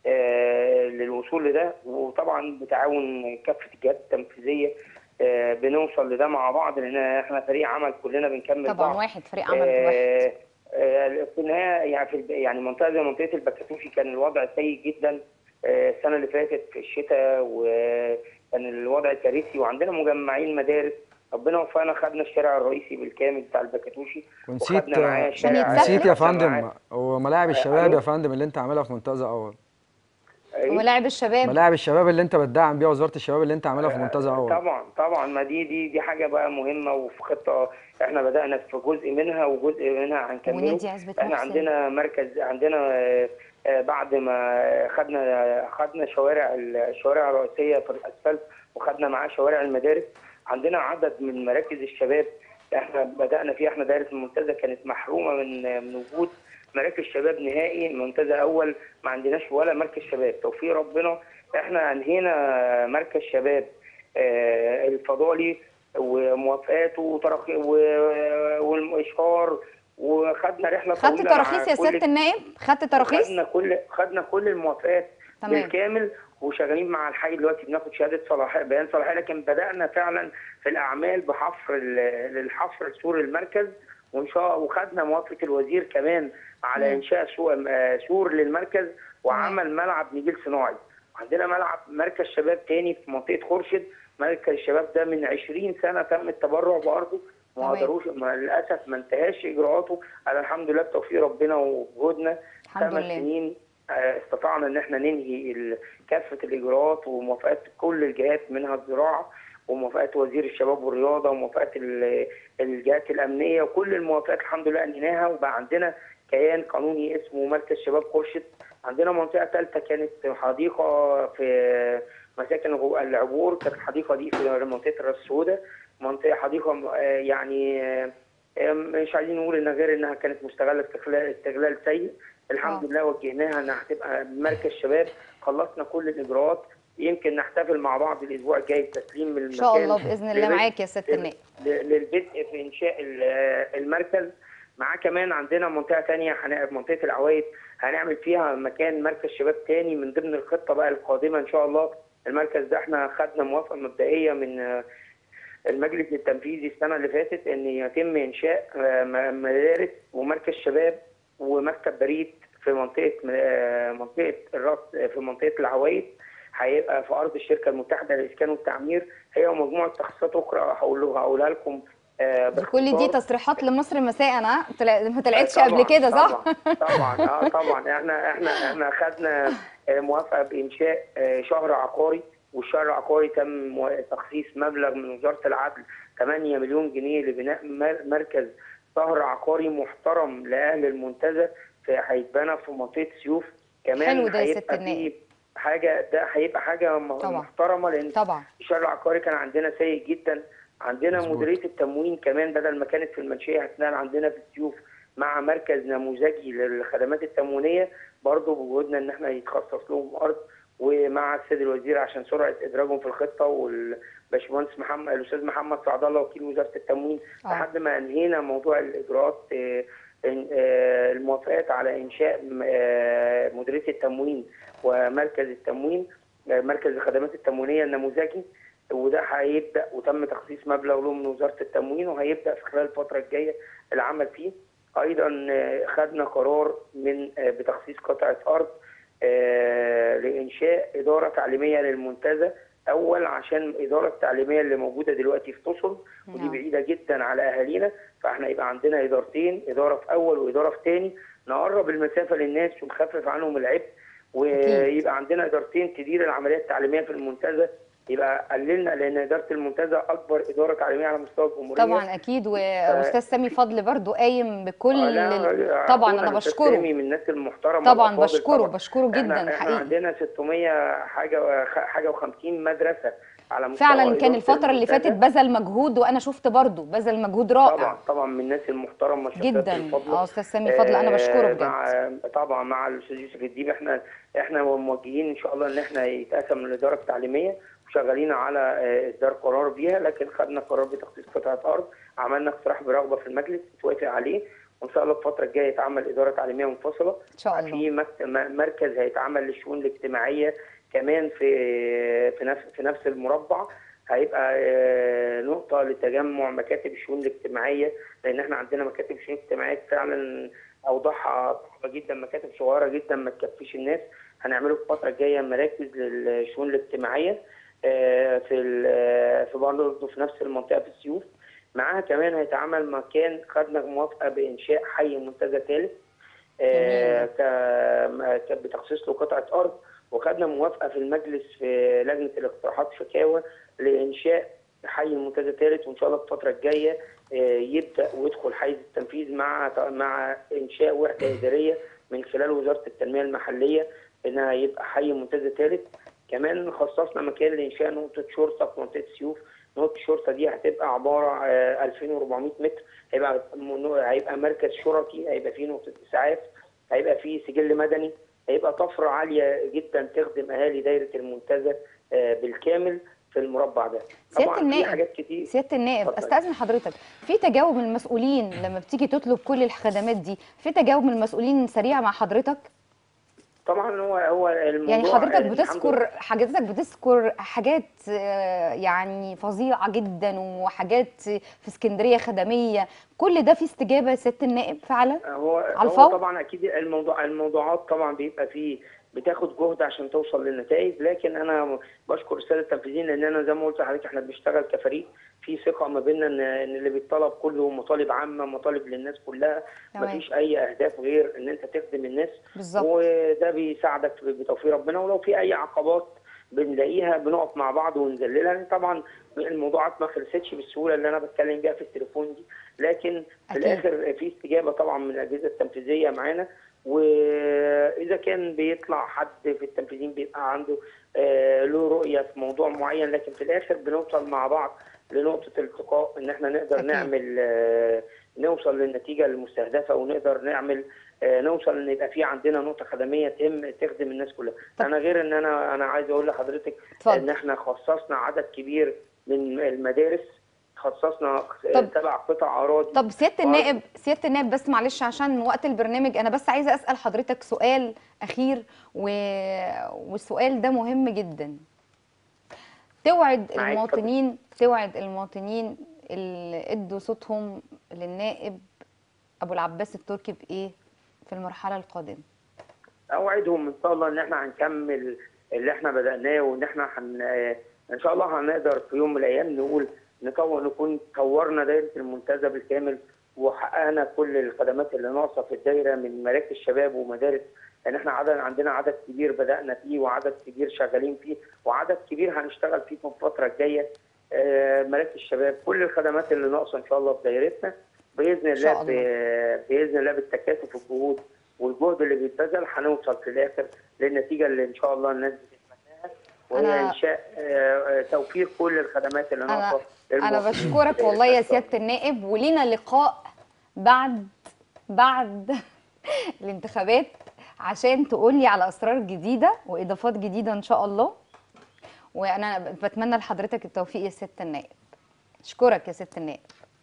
آه، للوصول لده وطبعا بتعاون كافه الجهات التنفيذيه آه، بنوصل لده مع بعض لان احنا فريق عمل كلنا بنكمل طبعا بعض واحد فريق عمل واحد آه، آه، في النهايه يعني في الب- يعني منطقه زي منطقه البكاتوشي كان الوضع سيء جدا آه، السنه اللي فاتت في الشتاء وكان الوضع كارثي وعندنا مجمعين مدارس ربنا وفقنا خدنا الشارع الرئيسي بالكامل بتاع البكاتوشي ونسيت وخدنا معاه عشان شارع يتسلك. نسيت يا خدنا فندم معاه- وملاعب الشباب ألو؟ يا فندم اللي انت عاملها في منتزه اول إيه؟ وملاعب الشباب ملاعب الشباب اللي انت بتدعم بيها وزاره الشباب اللي انت عاملها في منتزه اول طبعا طبعا ما دي دي دي حاجه بقى مهمه وفي خطه احنا بدانا في جزء منها وجزء منها هنكمله ونادي عزبة احنا محسن عندنا مركز عندنا آه، آه، بعد ما خدنا خدنا شوارع الشوارع الرئيسيه في الاسفلت وخدنا معاه شوارع المدارس عندنا عدد من مراكز الشباب احنا بدانا فيها احنا دايره المنتزه كانت محرومه من من وجود مراكز شباب نهائي منتزه اول ما عندناش ولا مركز شباب توفيق ربنا احنا انهينا مركز شباب آه، الفضالي وموافقاته وترخي و- والاشهار وخدنا رحله خدت طويلة مع تراخيص يا كل- سياده النائب خدت تراخيص خدنا كل خدنا كل الموافقات تمام بالكامل وشغالين مع الحي دلوقتي بناخد شهاده صلاحيه بيان صلاحيه لكن بدانا فعلا في الاعمال بحفر ال- للحفر سور المركز وان شاء وخدنا موافقه الوزير كمان على مم. انشاء سو- آه، سور للمركز وعمل ملعب نجيل صناعي عندنا ملعب مركز شباب تاني في منطقه خورشيد مركز الشباب ده من 20 سنه تم التبرع بارضه ما تمام. قدروش ما للاسف ما انتهاش اجراءاته على الحمد لله بتوفيق ربنا وجهودنا الحمد خمس لله سنين آه، استطعنا ان احنا ننهي ال- كافه الاجراءات وموافقات كل الجهات منها الزراعه وموافقات وزير الشباب والرياضه وموافقات ال- الجهات الامنيه وكل الموافقات الحمد لله انهيناها وبقى عندنا كيان قانوني اسمه مركز شباب قرشد عندنا منطقه ثالثه كانت حديقه في مساكن الغو- العبور كانت الحديقه دي في منطقه الراس السوداء منطقه حديقه آه، يعني آه، آه، مش عايزين نقول انها غير انها كانت مستغله استغلال استغلال سيء الحمد آه. لله وجهناها انها هتبقى مركز شباب خلصنا كل الاجراءات يمكن نحتفل مع بعض الاسبوع الجاي بتسليم المكان ان شاء الله باذن الله لبدء- معاك يا سياده النائب ل- للبدء في انشاء ال- المركز معاه كمان عندنا منطقه ثانيه منطقه العوايد هنعمل فيها مكان مركز شباب تاني من ضمن الخطه بقى القادمه ان شاء الله المركز ده احنا خدنا موافقه مبدئيه من آه، المجلس التنفيذي السنه اللي فاتت ان يتم انشاء آه، م- مدارس ومركز شباب ومكتب بريد في منطقه آه، منطقه الراس في منطقه العوايد هيبقى في ارض الشركه المتحده للاسكان والتعمير هي ومجموعه تخصصات اخرى هقول هقولها لكم آه، دي كل دي باختصار. تصريحات لمصر مساء ها طلع- ما طلعتش طبعاً، قبل كده صح طبعا طبعا اه طبعا احنا احنا احنا خدنا آه، موافقه بانشاء آه، شهر عقاري والشهر العقاري تم مو- تخصيص مبلغ من وزاره العدل 8 مليون جنيه لبناء مر- مركز شهر عقاري محترم لاهل المنتزه في هيتبنى في منطقه سيوف كمان حلو ده يا هيبقى ست النائب. فيه حاجه ده هيبقى حاجه م- طبعاً. محترمه لان طبعا الشهر العقاري كان عندنا سيء جدا عندنا مظبوط. مديريه التموين كمان بدل ما كانت في المنشيه هتنقل عندنا في السيوف مع مركز نموذجي للخدمات التموينيه برضه بوجودنا ان احنا يتخصص لهم ارض ومع السيد الوزير عشان سرعه ادراجهم في الخطه والباشمهندس محمد الاستاذ محمد سعد الله وكيل وزاره التموين آه. لحد ما انهينا موضوع الاجراءات آه، إن- آه، الموافقات على انشاء م- آه، مديريه التموين ومركز التموين آه، مركز الخدمات التموينيه النموذجي وده هيبدا وتم تخصيص مبلغ له من وزاره التموين وهيبدا في خلال الفتره الجايه العمل فيه ايضا آه، خدنا قرار من آه، بتخصيص قطعه ارض آه، لانشاء اداره تعليميه للمنتزه اول عشان الاداره التعليميه اللي موجوده دلوقتي في تصل ودي نعم. بعيده جدا على اهالينا فاحنا يبقى عندنا ادارتين اداره في اول واداره في ثاني نقرب المسافه للناس ونخفف عنهم العبء ويبقى عندنا ادارتين تدير العمليه التعليميه في المنتزه يبقى قللنا لان اداره المنتزه اكبر اداره تعليميه على مستوى الجمهوريه طبعا اكيد واستاذ سامي فضل برضو قايم بكل آه، لا، ال- لا، طبعا أخونا انا الأستاذ بشكره سامي من الناس المحترمه طبعا والأفاضل بشكره طبعاً. بشكره احنا جدا احنا حقيقي عندنا 600 حاجه حاجه و50 مدرسه على مستوى فعلا كان إدارة الفتره اللي فاتت المنتزه. بذل مجهود وانا شفت برضو بذل مجهود طبعا رائع طبعا من الناس المحترمه الشخصيات جدا الفاضلة. اه استاذ سامي فضل انا بشكره آه، بجد مع طبعا مع الاستاذ يوسف الديب احنا احنا موجهين ان شاء الله ان احنا يتقسم الاداره التعليميه وشغالين على آه، اصدار قرار بيها لكن خدنا قرار بتخصيص قطعه ارض عملنا اقتراح برغبه في المجلس اتوافق عليه وان شاء الله الفتره الجايه يتعمل اداره تعليميه منفصله ان شاء الله في مك- م- مركز هيتعمل للشؤون الاجتماعيه كمان في في نفس في نفس المربع هيبقى آه، نقطة لتجمع مكاتب الشؤون الاجتماعية لأن احنا عندنا مكاتب الشؤون الاجتماعية فعلا أوضاعها صعبة جدا مكاتب صغيرة جدا ما تكفيش الناس هنعمله في الفترة الجاية مراكز للشؤون الاجتماعية آه، في ال- في برضه في نفس المنطقة في السيوف معاها كمان هيتعمل مكان خدنا موافقة بإنشاء حي منتزه ثالث آه، ك- ك- بتخصيص له قطعة أرض وخدنا موافقة في المجلس في لجنة الاقتراحات شكاوى لإنشاء حي المنتزه ثالث وإن شاء الله الفترة الجاية آه، يبدأ ويدخل حيز التنفيذ مع مع إنشاء وحدة إدارية من خلال وزارة التنمية المحلية إنها يبقى حي منتزه ثالث كمان خصصنا مكان لإنشاء نقطة شرطة في منطقة سيوف نقطة الشرطة دي هتبقى عبارة عن 2400 متر هيبقى هيبقى مركز شرطي هيبقى فيه نقطة إسعاف هيبقى فيه سجل مدني هيبقى طفرة عالية جدا تخدم أهالي دايرة المنتزه آه، بالكامل في المربع ده سيادة طبعا في النائب، حاجات كتير سياده النائب اتفضل. استاذن حضرتك في تجاوب من المسؤولين لما بتيجي تطلب كل الخدمات دي في تجاوب من المسؤولين سريع مع حضرتك طبعا هو هو الموضوع يعني حضرتك الحمد لله. بتذكر حضرتك بتذكر حاجات آه، يعني فظيعه جدا وحاجات في اسكندريه خدميه كل ده في استجابه يا سياده النائب فعلا هو على هو الفور؟ طبعا اكيد الموضوع الموضوعات طبعا بيبقى فيه بتاخد جهد عشان توصل للنتائج لكن انا بشكر الساده التنفيذيين لان انا زي ما قلت لحضرتك احنا بنشتغل كفريق في ثقه ما بيننا ان ان اللي بيتطلب كله مطالب عامه مطالب للناس كلها تمام. مفيش اي اهداف غير ان انت تخدم الناس بالظبط وده بيساعدك بتوفيق ربنا ولو في اي عقبات بنلاقيها بنقف مع بعض ونذللها لأن طبعا الموضوعات ما خلصتش بالسهوله اللي انا بتكلم بيها في التليفون دي لكن في أكيد. الاخر في استجابه طبعا من الاجهزه التنفيذيه معانا واذا كان بيطلع حد في التنفيذيين بيبقى عنده آه، له رؤيه في موضوع معين لكن في الاخر بنوصل مع بعض لنقطه التقاء ان احنا نقدر أكيد. نعمل آه، نوصل للنتيجه المستهدفه ونقدر نعمل آه، نوصل ان يبقى في عندنا نقطه خدميه تهم تخدم الناس كلها طب- انا غير ان انا انا عايز اقول لحضرتك اتفضل. ان احنا خصصنا عدد كبير من المدارس خصصنا طب- سبع قطع اراضي طب سياده وأرض. النائب سياده النائب بس معلش عشان وقت البرنامج انا بس عايزه اسال حضرتك سؤال اخير و... والسؤال ده مهم جدا توعد معاك، المواطنين توعد المواطنين اللي ادوا صوتهم للنائب ابو العباس التركي بايه في المرحله القادمه اوعدهم ان شاء الله ان احنا هنكمل اللي احنا بدأناه وان احنا هن ان شاء الله هنقدر في يوم من الايام نقول نكون نكون طورنا دايره المنتزه بالكامل وحققنا كل الخدمات اللي ناقصه في الدايره من مراكز شباب ومدارس لان احنا عدد عندنا عدد كبير بدأنا فيه وعدد كبير شغالين فيه وعدد كبير هنشتغل فيه في الفتره الجايه آه، مراكز شباب كل الخدمات اللي ناقصه ان شاء الله في دايرتنا باذن إن شاء الله ب- باذن الله بالتكاتف والجهود والجهد اللي بيتبذل هنوصل في الاخر للنتيجه اللي ان شاء الله الناس بتتمناها وهي أنا- انشاء آه، آه، توفير كل الخدمات اللي أنا- ناقصه انا للمواطنين. بشكرك والله يا سياده النائب ولينا لقاء بعد بعد الانتخابات عشان تقولي على اسرار جديده واضافات جديده ان شاء الله وانا بتمنى لحضرتك التوفيق يا سياده النائب اشكرك يا سياده النائب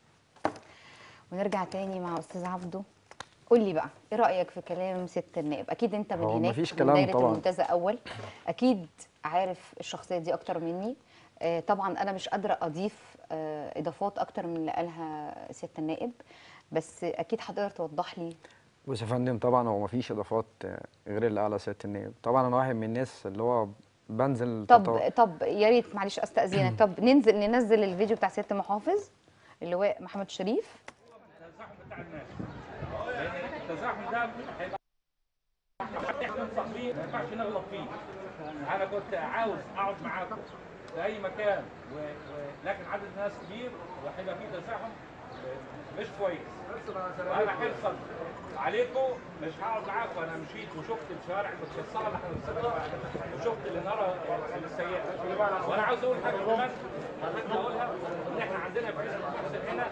ونرجع تاني مع استاذ عبده قول لي بقى ايه رايك في كلام سياده النائب اكيد انت من هو هناك مفيش من كلام دايره طبعاً. المنتزه اول اكيد عارف الشخصيه دي اكتر مني آه، طبعا انا مش قادره اضيف آه، اضافات اكتر من اللي قالها سياده النائب بس اكيد هتقدر توضح لي بص يا فندم طبعا هو مفيش اضافات آه، غير اللي قالها سياده النائب طبعا انا واحد من الناس اللي هو بنزل طب تطو- طب يا ريت معلش استاذنك طب ننزل ننزل الفيديو بتاع سياده المحافظ اللواء محمد شريف التزاحم بتاع الناس لان التزاحم ده هيبقى احنا ننصح فيه ما ينفعش نغلط فيه انا كنت عاوز اقعد معاكم في اي مكان و... و... لكن عدد الناس كبير وهيبقى فيه تزاحم مش كويس وانا حرصا عليكم مش هقعد معاكم انا مشيت وشفت الشوارع المتكسره اللي احنا بنسافرها وشفت الاناره السيئه وانا عاوز اقول حاجه كمان حابب اقولها ان احنا عندنا في حزب المحافظه هنا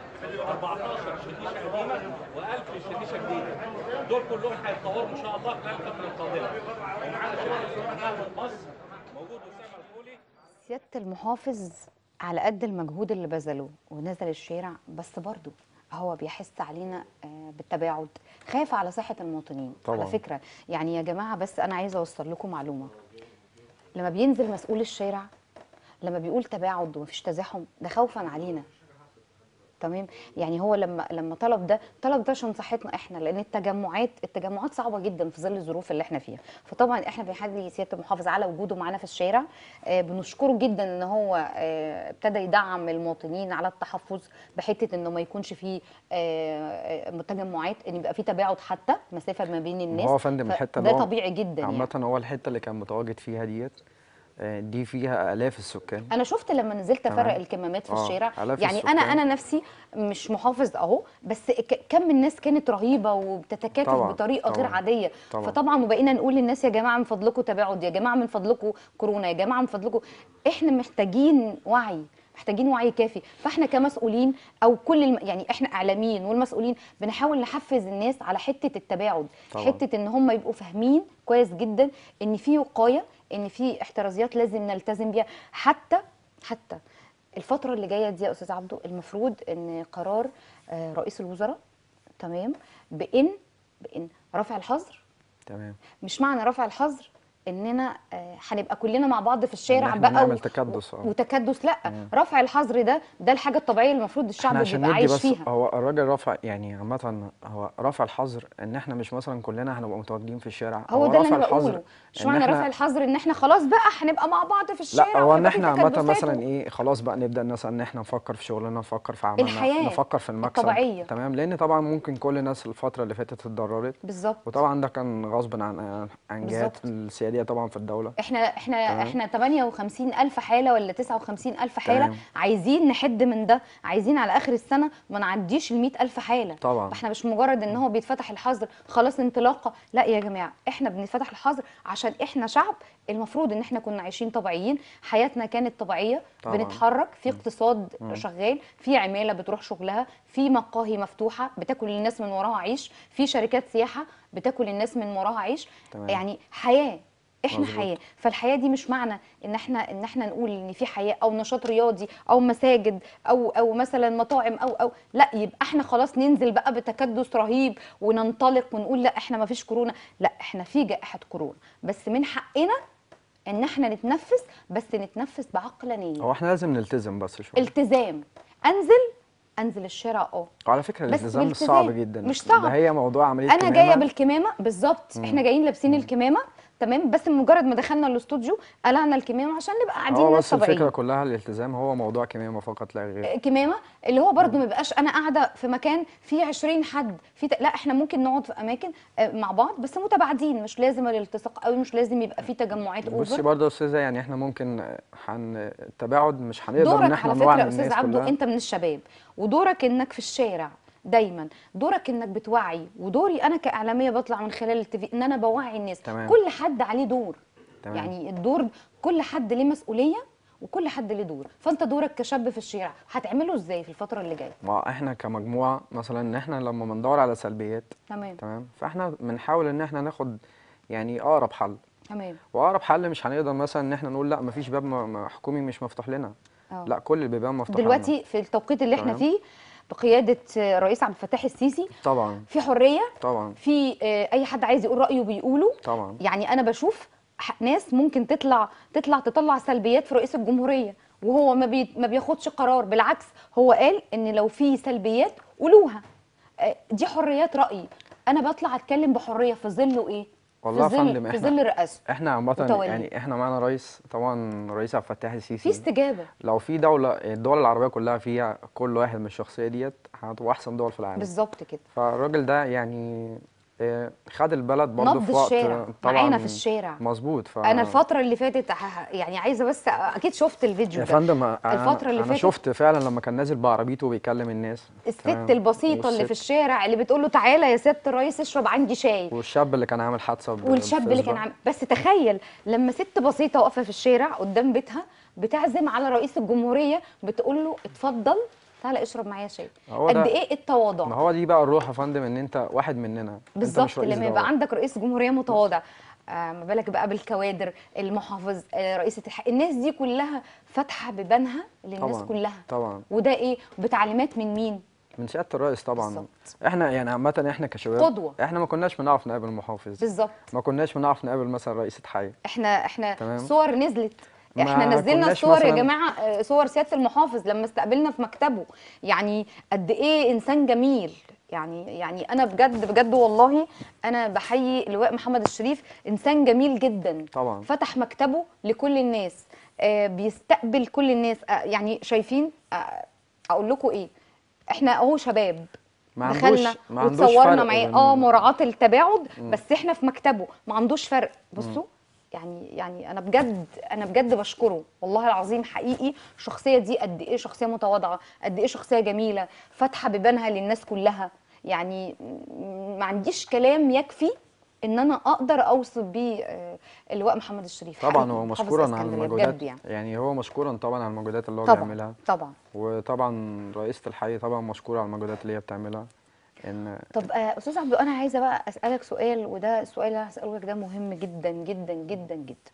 14 شتيشه قديمه و1000 شتيشه جديده دول كلهم هيتطوروا ان شاء الله خلال الفتره القادمه ومعانا شركه اسمها مصر موجود اسامه الفولي سياده المحافظ على قد المجهود اللي بذله ونزل الشارع بس برضه هو بيحس علينا آه، بالتباعد خايف على صحه المواطنين طبعاً. على فكره يعني يا جماعه بس انا عايزه اوصل لكم معلومه لما بينزل مسؤول الشارع لما بيقول تباعد ومفيش تزاحم ده خوفا علينا تمام يعني هو لما لما طلب ده طلب ده عشان صحتنا احنا لان التجمعات التجمعات صعبه جدا في ظل الظروف اللي احنا فيها فطبعا احنا بنحيي سياده المحافظ على وجوده معانا في الشارع آه بنشكره جدا ان هو آه ابتدى يدعم المواطنين على التحفظ بحته انه ما يكونش فيه آه آه، تجمعات ان يبقى فيه تباعد حتى مسافه ما بين الناس هو يا فندم ف- الحتة اللي ده هو طبيعي جدا يعني. عامة هو الحتة اللي كان متواجد فيها ديت آه، دي فيها آلاف السكان انا شفت لما نزلت افرق تمام. الكمامات في آه، الشارع آلاف يعني انا السكان. انا نفسي مش محافظ اهو بس ك- كم الناس كانت رهيبه وبتتكاتف طبعاً، بطريقه غير طبعاً، عاديه طبعاً. فطبعا وبقينا نقول للناس يا جماعه من فضلكم تباعد يا جماعه من فضلكم كورونا يا جماعه من فضلكم احنا محتاجين وعي محتاجين وعي كافي فاحنا كمسؤولين او كل الم... يعني احنا اعلاميين والمسؤولين بنحاول نحفز الناس على حته التباعد طبعاً. حته ان هم يبقوا فاهمين كويس جدا ان في وقايه ان في احترازيات لازم نلتزم بيها حتى حتى الفتره اللي جايه دي يا استاذ عبده المفروض ان قرار آه، رئيس الوزراء تمام بان بان رفع الحظر تمام مش معنى رفع الحظر اننا آه، هنبقى كلنا مع بعض في الشارع إحنا بقى نعمل و- تكدس، آه. وتكدس لا مم. رفع الحظر ده ده الحاجه الطبيعيه اللي المفروض الشعب احنا عشان بيبقى ندي عايش بس فيها هو الراجل رفع يعني عامة هو رفع الحظر ان احنا مش مثلا كلنا هنبقى متواجدين في الشارع هو ده اللي رفع انا الحظر بقوله مش إن معنى إحنا- رفع الحظر ان احنا خلاص بقى هنبقى مع بعض في الشارع لا هو ان وهيبقى في احنا عامة تكدسات مثلا و- ايه خلاص بقى نبدأ مثلا ان احنا نفكر في شغلنا نفكر في عملنا الحياة نفكر في المكسب الطبيعية. تمام لان طبعا ممكن كل الناس الفترة اللي فاتت اتضررت بالظبط وطبعا ده كان غصب عن عن جهات بالظبط. السيادية طبعا في الدولة احنا احنا تمام. احنا 58 الف حاله ولا 59 الف حاله تمام. عايزين نحد من ده عايزين على اخر السنه ما نعديش ال 100 الف حاله طبعا فاحنا مش مجرد ان هو بيتفتح الحظر خلاص انطلاقه لا يا جماعه احنا بنتفتح الحظر عشان احنا شعب المفروض ان احنا كنا عايشين طبيعيين حياتنا كانت طبيعيه طبعاً. بنتحرك في اقتصاد مم. شغال في عماله بتروح شغلها في مقاهي مفتوحه بتاكل الناس من وراها عيش في شركات سياحه بتاكل الناس من وراها عيش تمام. يعني حياه احنا مظبوط. حياه فالحياه دي مش معنى ان احنا ان احنا نقول ان في حياه او نشاط رياضي او مساجد او او مثلا مطاعم او او لا يبقى احنا خلاص ننزل بقى بتكدس رهيب وننطلق ونقول لا احنا ما فيش كورونا لا احنا في جائحه كورونا بس من حقنا ان احنا نتنفس بس نتنفس بعقلانيه هو احنا لازم نلتزم بس شوية التزام انزل انزل الشارع اه وعلى فكرة بس الالتزام مش بالتزام. صعب جدا مش صعب. ده هي موضوع عملية انا جايه كمامة. بالكمامه بالظبط احنا جايين لابسين الكمامه تمام بس مجرد ما دخلنا الاستوديو قلعنا الكمامه عشان نبقى قاعدين هو ناس بس الفكرة طبيعيين كلها الالتزام هو موضوع كمامة فقط لا غير كمامه اللي هو برضو ما يبقاش انا قاعده في مكان فيه 20 حد في ت... لا احنا ممكن نقعد في اماكن آه، مع بعض بس متباعدين مش لازم الالتصاق قوي مش لازم يبقى في تجمعات بصي اوفر برضه يا استاذه يعني احنا ممكن حن التباعد مش هنقدر ان دورك احنا على نوعي فكره يا الناس استاذ عبده كلها انت من الشباب ودورك انك في الشارع دايما دورك انك بتوعي ودوري انا كاعلاميه بطلع من خلال التي ان انا بوعي الناس تمام. كل حد عليه دور تمام. يعني الدور كل حد ليه مسؤوليه وكل حد ليه دور فانت دورك كشاب في الشارع هتعمله ازاي في الفتره اللي جايه ما احنا كمجموعه مثلا ان احنا لما بندور على سلبيات تمام تمام فاحنا بنحاول ان احنا ناخد يعني اقرب حل تمام واقرب حل مش هنقدر مثلا ان احنا نقول لا مفيش باب م- م- حكومي مش مفتوح لنا اه لا كل البيبان مفتوحه لنا. دلوقتي في التوقيت اللي احنا تمام. فيه بقياده الرئيس عبد الفتاح السيسي طبعا في حريه طبعا في آه، اي حد عايز يقول رايه بيقوله طبعا يعني انا بشوف ح- ناس ممكن تطلع تطلع تطلع سلبيات في رئيس الجمهوريه وهو ما بي ما بياخدش قرار بالعكس هو قال ان لو في سلبيات قولوها آه، دي حريات راي انا بطلع اتكلم بحريه في ظله ايه والله يا في ظل فندم في احنا ظل رئاسته احنا عامه متولي. يعني احنا معانا رئيس طبعا رئيس عبد الفتاح في السيسي استجابه لو في دوله الدول العربيه كلها فيها كل واحد من الشخصيه ديت هتبقى احسن دول في العالم بالظبط كده فالراجل ده يعني آه، خد البلد برضه نبض في وقت الشارع طبعا معانا في الشارع مظبوط ف انا الفتره اللي فاتت ه- يعني عايزه بس اكيد شفت الفيديو يا ده فندم أنا- الفترة اللي انا فاتت- شفت فعلا لما كان نازل بعربيته وبيكلم الناس الست تمام. البسيطه اللي والست- في الشارع اللي بتقول له تعالى يا سياده الرئيس اشرب عندي شاي والشاب اللي كان عامل حادثه ب- والشاب اللي بالفيسبوك. كان عم... بس تخيل لما ست بسيطه واقفه في الشارع قدام بيتها بتعزم على رئيس الجمهوريه بتقول له اتفضل تعالى اشرب معايا شاي هو قد ده- ايه التواضع ما هو دي بقى الروح يا فندم ان انت واحد مننا انت بالظبط مش رئيس لما يبقى دولة. عندك رئيس جمهوريه متواضع آه ما بالك بقى بالكوادر المحافظ آه رئيسه الح... الناس دي كلها فاتحه بيبانها للناس طبعا كلها طبعا وده ايه بتعليمات من مين من سياده الرئيس طبعا بالظبط. احنا يعني عامه احنا كشباب قدوة. احنا ما كناش بنعرف نقابل محافظ بالظبط ما كناش بنعرف نقابل مثلا رئيسه حي احنا احنا تمام. صور نزلت ما احنا نزلنا كناش الصور يا مثلاً- جماعه آه، صور سياده المحافظ لما استقبلنا في مكتبه يعني قد ايه انسان جميل يعني يعني انا بجد بجد والله انا بحيي اللواء محمد الشريف انسان جميل جدا طبعا فتح مكتبه لكل الناس آه، بيستقبل كل الناس آه، يعني شايفين آه، اقول لكم ايه احنا اهو شباب ما عندوش دخلنا ما عندوش وتصورنا فرق معاه بين- اه مراعاه التباعد بس احنا في مكتبه ما عندوش فرق بصوا يعني يعني انا بجد انا بجد بشكره والله العظيم حقيقي الشخصيه دي قد ايه شخصيه متواضعه قد ايه شخصيه جميله فاتحه بيبانها للناس كلها يعني م- ما عنديش كلام يكفي ان انا اقدر اوصف بيه آه، اللواء محمد الشريف طبعا حقيقي، هو محافظ مشكورا على اسكندرية المجهودات بجد يعني يعني هو مشكورا طبعا على المجهودات اللي هو طبعا بيعملها طبعا وطبعا رئيسه الحي طبعا مشكوره على المجهودات اللي هي بتعملها ان طب آه، استاذ عبدو انا عايزه بقى اسالك سؤال وده السؤال اللي أنا هساله لك ده مهم جدا جدا جدا جدا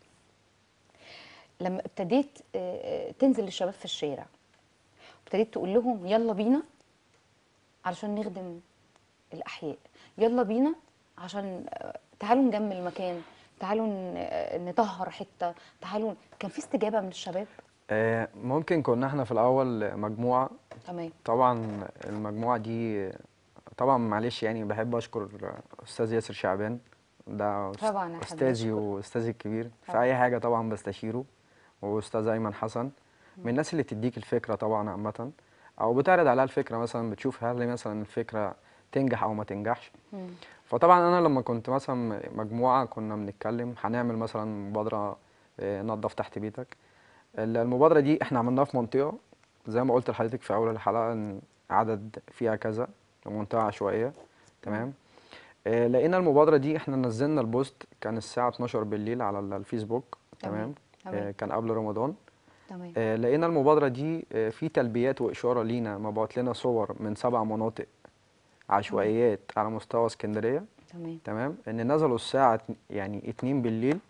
لما ابتديت آه، آه، تنزل للشباب في الشارع ابتديت تقول لهم يلا بينا علشان نخدم الاحياء يلا بينا عشان آه، تعالوا نجمل مكان تعالوا ن- نطهر حته تعالوا كان في استجابه من الشباب آه، ممكن كنا احنا في الاول مجموعه تمام طبعا المجموعه دي طبعا معلش يعني بحب اشكر استاذ ياسر شعبان ده أس- طبعاً إحنا استاذي بنشكره. واستاذي الكبير في طبعاً. اي حاجه طبعا بستشيره واستاذ ايمن حسن من الناس اللي تديك الفكره طبعا عامه او بتعرض عليها الفكره مثلا بتشوف هل مثلا الفكره تنجح او ما تنجحش مم. فطبعا انا لما كنت مثلا مجموعه كنا بنتكلم هنعمل مثلا مبادره آه، نظف تحت بيتك ال- المبادره دي احنا عملناها في منطقه زي ما قلت لحضرتك في اول الحلقه ان عدد فيها كذا منطقه عشوائيه تمام آه، لقينا المبادره دي احنا نزلنا البوست كان الساعه 12 بالليل على ال- الفيسبوك تمام، تمام تمام. آه، كان قبل رمضان تمام آه، لقينا المبادرة دي آه، في تلبيات وإشارة لينا مبعوت لنا صور من سبع مناطق عشوائيات على مستوى اسكندرية تمام تمام إن نزلوا الساعة اتن- يعني اتنين بالليل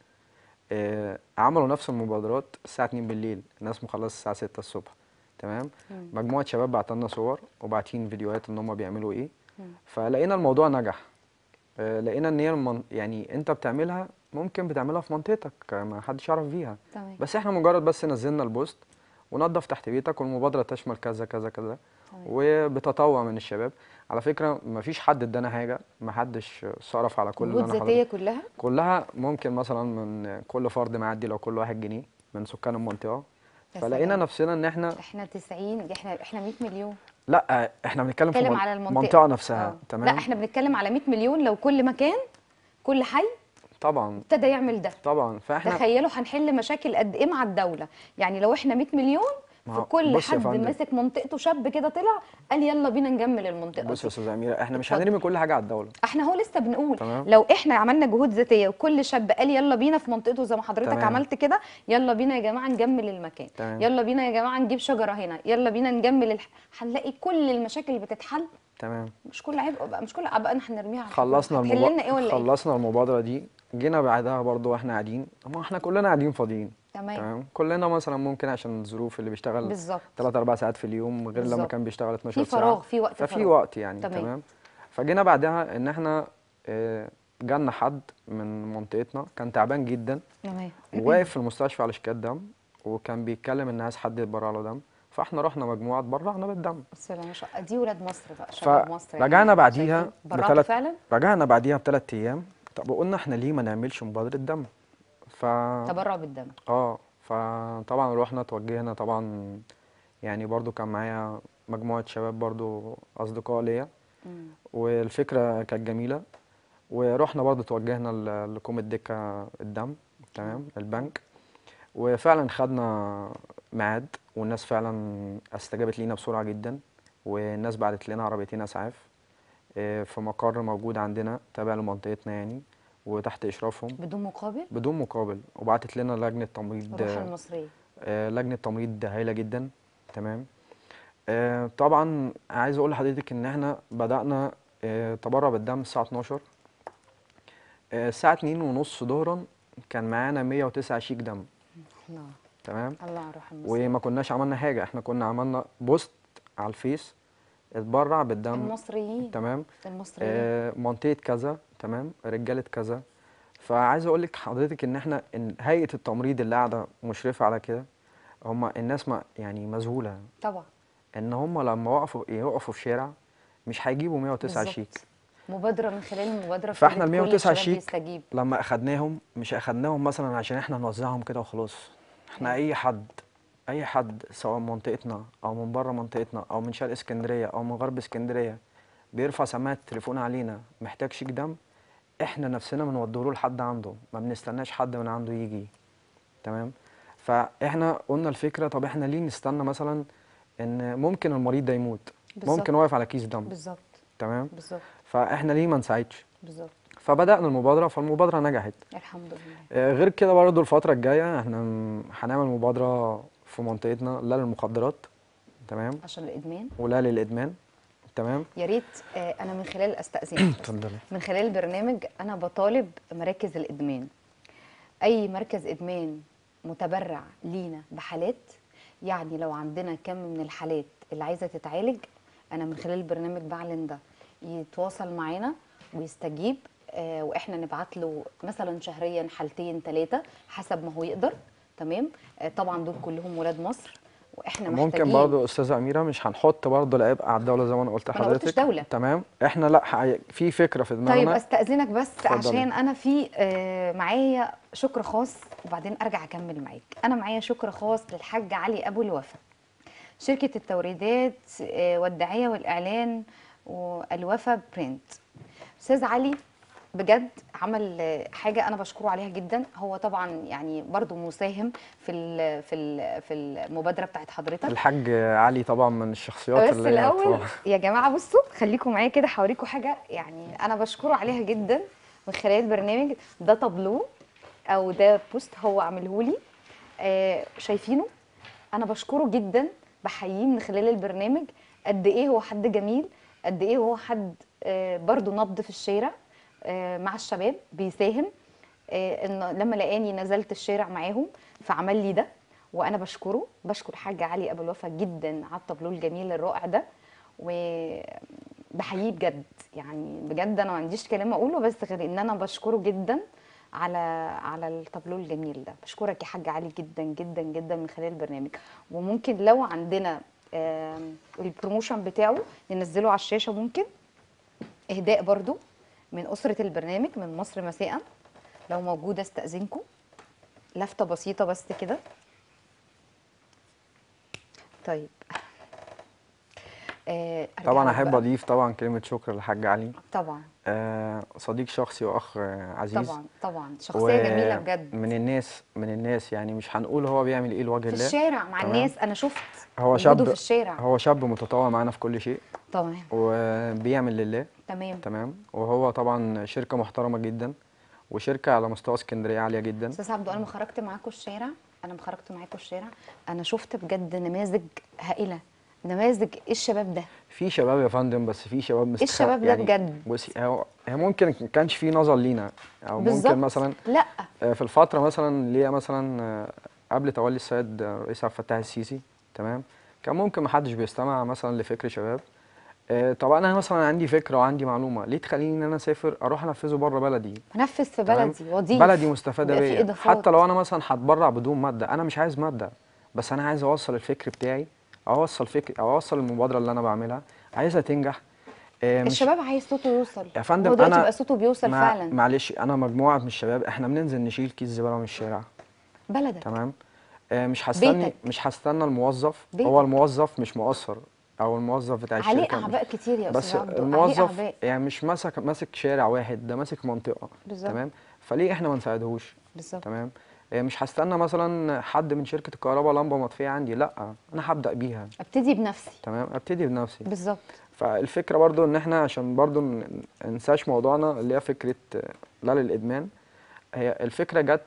آه، عملوا نفس المبادرات الساعة اتنين بالليل الناس مخلصة الساعة ستة الصبح تمام مم. مجموعة شباب بعت لنا صور وبعتين فيديوهات إن هم بيعملوا إيه مم. فلقينا الموضوع نجح آه، لقينا إن هي المن... يعني أنت بتعملها ممكن بتعملها في منطقتك آه، ما حدش يعرف بيها تمام بس احنا مجرد بس نزلنا البوست ونظف تحت بيتك والمبادرة تشمل كذا كذا كذا تمام. وبتطوع من الشباب على فكرة مفيش حد ادانا حاجة محدش صرف على كل اللي جهود انا ذاتيه حضرتك كلها كلها ممكن مثلا من كل فرد معدي لو كل واحد جنيه من سكان المنطقة يا فلقينا سلام. نفسنا ان احنا احنا 90 احنا احنا 100 مليون لا احنا بنتكلم في بنتكلم من- على المنطقه المنطقة نفسها آه. تمام لا احنا بنتكلم على 100 مليون لو كل مكان كل حي طبعا ابتدى يعمل ده طبعا فاحنا تخيلوا هنحل مشاكل قد ايه مع الدوله يعني لو احنا 100 مليون ما في هو كل بص يا حد فندم. ماسك منطقته شاب كده طلع قال يلا بينا نجمل المنطقه بص يا دي استاذة أميرة احنا مش اتفضل. هنرمي كل حاجة على الدولة احنا هو لسه بنقول تمام. لو احنا عملنا جهود ذاتيه وكل شاب قال يلا بينا في منطقته زي ما حضرتك تمام. عملت كده يلا بينا يا جماعه نجمل المكان تمام. يلا بينا يا جماعه نجيب شجره هنا يلا بينا نجمل الح... هنلاقي كل المشاكل بتتحل تمام مش كل عبء بقى مش كل عبء احنا هنرميها على خلصنا الحكومة. هتحل لنا ايه المبادرة ولا ايه خلصنا المبادرة دي جينا بعدها برضو واحنا قاعدين ما احنا كلنا قاعدين فاضيين تمام تمام كلنا مثلا ممكن عشان الظروف اللي بيشتغل بالظبط 3 4 ساعات في اليوم غير لما بالظبط. كان بيشتغل 12 في ساعة فراغ في وقت ففي فراغ وقت يعني تمام. تمام, تمام. فجينا بعدها ان احنا آه، جالنا حد من منطقتنا كان تعبان جدا تمام وواقف في المستشفى على شكاية دم وكان بيتكلم ان عايز حد يتبرع له دم فاحنا رحنا مجموعة اتبرعنا بالدم بسم الله ما شاء الله دي ولاد مصر بقى شباب مصر يعني. فرجعنا بعديها شايفين؟ برعتوا بثلاث فعلا رجعنا بعديها بثلاث ايام طب قلنا احنا ليه ما نعملش مبادرة دم ف تبرع بالدم اه فطبعا رحنا توجهنا طبعا يعني برضو كان معايا مجموعة شباب برضو أصدقاء ليا مم. والفكرة كانت جميلة ورحنا برضو توجهنا ل- لكوم الدكة الدم تمام البنك وفعلا خدنا ميعاد والناس فعلا استجابت لينا بسرعة جدا والناس بعتت لنا عربيتين إسعاف آه، في مقر موجود عندنا تابع لمنطقتنا يعني وتحت إشرافهم بدون مقابل بدون مقابل وبعتت لنا لجنة تمريض الروح المصريه آه، لجنة تمريض هايلة جدا تمام آه، طبعا عايز اقول لحضرتك ان احنا بدأنا آه، تبرع بالدم الساعة 12 آه، الساعة 2 ونص ظهرا كان معانا 109 شيك دم الله تمام الله على الروح المصريه وما كناش عملنا حاجة احنا كنا عملنا بوست على الفيس اتبرع بالدم المصريين تمام المصريين آه، منطقة كذا تمام رجالة كذا فعايز اقول لك حضرتك ان احنا إن هيئة التمريض اللي قاعدة مشرفة على كده هم الناس ما يعني مذهولة طبعا ان هم لما وقفوا يقفوا في شارع مش هيجيبوا 109 بالظبط. شيك مبادره من خلال المبادره فاحنا ابتدت ال كل 109 الشباب شيك يستجيب لما اخدناهم مش اخدناهم مثلا عشان احنا نوزعهم كده وخلاص احنا اي حد اي حد سواء من منطقتنا او من بره منطقتنا او من شرق اسكندريه او من غرب اسكندريه بيرفع سماعه التليفون علينا محتاج شيك دم احنا نفسنا بنوديه له لحد عنده ما بنستناش حد من عنده يجي تمام فاحنا قلنا الفكره طب احنا ليه نستنى مثلا ان ممكن المريض ده يموت بالظبط. ممكن واقف على كيس دم بالظبط تمام بالظبط فاحنا ليه ما نساعدش بالظبط فبدانا المبادره فالمبادره نجحت الحمد لله آه، غير كده برضه الفترة الجاية احنا م- هنعمل مبادرة في منطقتنا لا للمخدرات تمام عشان الادمان ولا للإدمان تمام يا ريت آه، انا من خلال استاذنك اتفضلي من خلال البرنامج انا بطالب مراكز الادمان اي مركز ادمان متبرع لينا بحالات يعني لو عندنا كم من الحالات اللي عايزه تتعالج انا من خلال البرنامج بعلن ده يتواصل معانا ويستجيب آه، واحنا نبعت له مثلا شهريا حالتين ثلاثه حسب ما هو يقدر تمام آه، طبعا دول كلهم ولاد مصر واحنا ممكن محتاجين برضو استاذه اميره مش هنحط برضو العبء على الدوله زي ما انا قلت ما أنا قلتش لحضرتك دولة. تمام احنا لا حقيقي في فكره في طيب دماغنا استاذنك بس اتفضلي. عشان انا في آه، معايا شكر خاص وبعدين ارجع اكمل معاك انا معايا شكر خاص للحاج علي ابو الوفا شركه التوريدات آه، والدعايه والاعلان والوفا برنت استاذ علي بجد عمل آه، حاجه انا بشكره عليها جدا هو طبعا يعني برضو مساهم في ال في ال في المبادره بتاعت حضرتك الحاج علي طبعا من الشخصيات بس اللي هي الاول طبعاً- يا جماعه بصوا خليكم معايا كده هوريكم حاجه يعني انا بشكره عليها جدا من خلال البرنامج ده طابلو او ده بوست هو عامله لي آه شايفينه انا بشكره جدا بحييه من خلال البرنامج قد ايه هو حد جميل قد ايه هو حد آه برضو نبض في الشارع آه مع الشباب بيساهم آه ان لما لقاني نزلت الشارع معاهم فعمل لي ده وانا بشكره بشكر حاج علي ابو الوفا جدا على الطابلو الجميل الرائع ده وبحييه بجد يعني بجد انا ما عنديش كلام اقوله بس غير ان انا بشكره جدا على على الطابلو الجميل ده بشكرك يا حاج علي جدا جدا جدا من خلال البرنامج وممكن لو عندنا آم، البروموشن بتاعه ننزله على الشاشه ممكن اهداء برضو من اسره البرنامج من مصر مساء لو موجوده استاذنكم لفته بسيطه بس كده طيب آه أرجع طبعا لك احب بقى. اضيف طبعا كلمه شكر للحاج علي طبعا آه صديق شخصي واخ آه، عزيز طبعا طبعا شخصيه جميله بجد من الناس من الناس يعني مش هنقول هو بيعمل ايه لوجه في الله الشارع مع تمام. الناس انا شفت هو وجوده شاب في الشارع هو شاب متطوع معانا في كل شيء تمام وبيعمل لله تمام تمام وهو طبعا شركه محترمه جدا وشركه على مستوى اسكندريه عاليه جدا استاذ عبدو انا ما خرجت معاكم الشارع انا ما خرجت معاكم الشارع انا شفت بجد نماذج هائله نماذج ايه الشباب ده في شباب يا فندم بس في شباب مستخ... الشباب ده يعني بجد؟ بصي هو هي ممكن ما كانش في نظر لينا او بالظبط ممكن مثلا لا آه، في الفتره مثلا اللي هي مثلا آه، قبل تولي السيد آه، الرئيس عبد الفتاح السيسي تمام كان ممكن ما حدش بيستمع مثلا لفكر شباب آه، طب انا مثلا عندي فكره وعندي معلومه ليه تخليني ان انا اسافر اروح انفذه بره بلدي هنفذ في تمام؟ بلدي واضيف بلدي مستفاده يبقى في بيا إضافات. حتى لو انا مثلا هتبرع بدون ماده انا مش عايز ماده بس انا عايز اوصل الفكر بتاعي اوصل فكر او اوصل المبادره اللي انا بعملها عايزها تنجح آه، مش الشباب عايز صوته يوصل يا فندم هو دلوقتي أنا بقى صوته بيوصل مع- فعلا معلش انا مجموعه من الشباب احنا بننزل نشيل كيس زباله من الشارع بلدك تمام آه، مش هستني بيتك. مش هستنى الموظف بيتك. هو الموظف مش مقصر او الموظف بتاع عليه الشركه مش- اعباء كتير يا بس استاذ عبدو عليه الموظف اعباء يعني مش ماسك ماسك شارع واحد ده ماسك منطقه بالظبط. تمام فليه احنا ما نساعدهوش بالظبط تمام آه، مش هستنى مثلا حد من شركه الكهرباء لمبه مطفيه عندي لا انا هبدا بيها ابتدي بنفسي تمام ابتدي بنفسي بالظبط فالفكره برضو ان احنا عشان برضو ن- ننساش موضوعنا اللي هي فكره آه، لا للادمان هي الفكره جت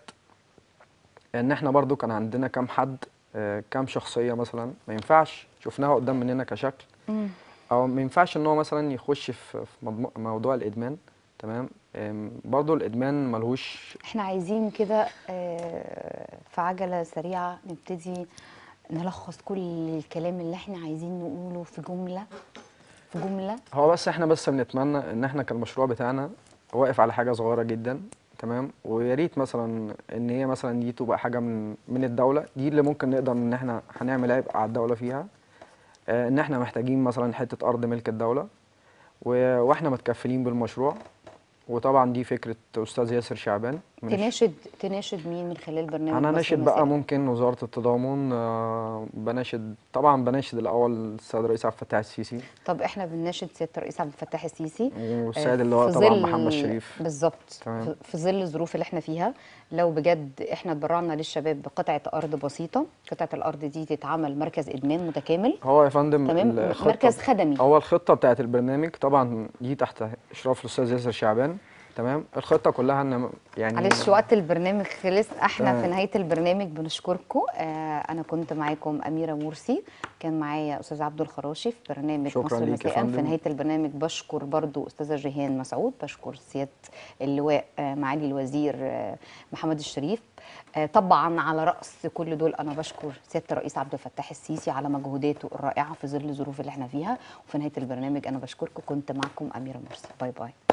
ان احنا برضو كان عندنا كام حد آه، كام شخصيه مثلا ما ينفعش شفناها قدام مننا كشكل مم. او ما ينفعش ان هو مثلا يخش في في مضمو- موضوع الادمان تمام آم، برضو الادمان ملهوش احنا عايزين كده آه، في عجلة سريعة نبتدي نلخص كل الكلام اللي احنا عايزين نقوله في جملة في جملة هو بس احنا بس بنتمنى ان احنا كان المشروع بتاعنا واقف على حاجه صغيره جدا تمام ويا ريت مثلا ان هي مثلا دي تبقى حاجه من من الدوله دي اللي ممكن نقدر ان احنا هنعمل عبء على الدوله فيها آه، ان احنا محتاجين مثلا حته ارض ملك الدوله و- واحنا متكفلين بالمشروع وطبعا دي فكره استاذ ياسر شعبان من الش- تناشد تناشد مين من خلال برنامج انا مصر ناشد بقى مساء؟ ممكن وزاره التضامن آه، بناشد طبعا بناشد الاول السيد الرئيس عبد الفتاح السيسي طب احنا بنناشد سيادة الرئيس عبد الفتاح السيسي والسيد آه، اللي هو في طبعا ظل- محمد شريف بالظبط تمام. في- في ظل الظروف اللي احنا فيها لو بجد احنا اتبرعنا للشباب بقطعة أرض بسيطة قطعة الأرض دي تتعمل مركز إدمان متكامل هو يا فندم تمام الخطة- مركز خدمي هو الخطه بتاعت البرنامج طبعا دي تحت اشراف الاستاذ ياسر شعبان تمام الخطه كلها ان يعني معلش وقت البرنامج خلص احنا تمام. في نهايه البرنامج بنشكركم آه انا كنت معاكم اميره مرسي كان معايا استاذ عبد الخراشي في برنامج شكراً مصر ليك يا مساء في فندم. نهايه البرنامج بشكر برضو استاذه جيهان مسعود بشكر سياده اللواء آه معالي الوزير آه محمد الشريف آه طبعا على راس كل دول انا بشكر سياده الرئيس عبد الفتاح السيسي على مجهوداته الرائعه في ظل الظروف اللي احنا فيها وفي نهايه البرنامج انا بشكركم كنت معكم اميره مرسي باي باي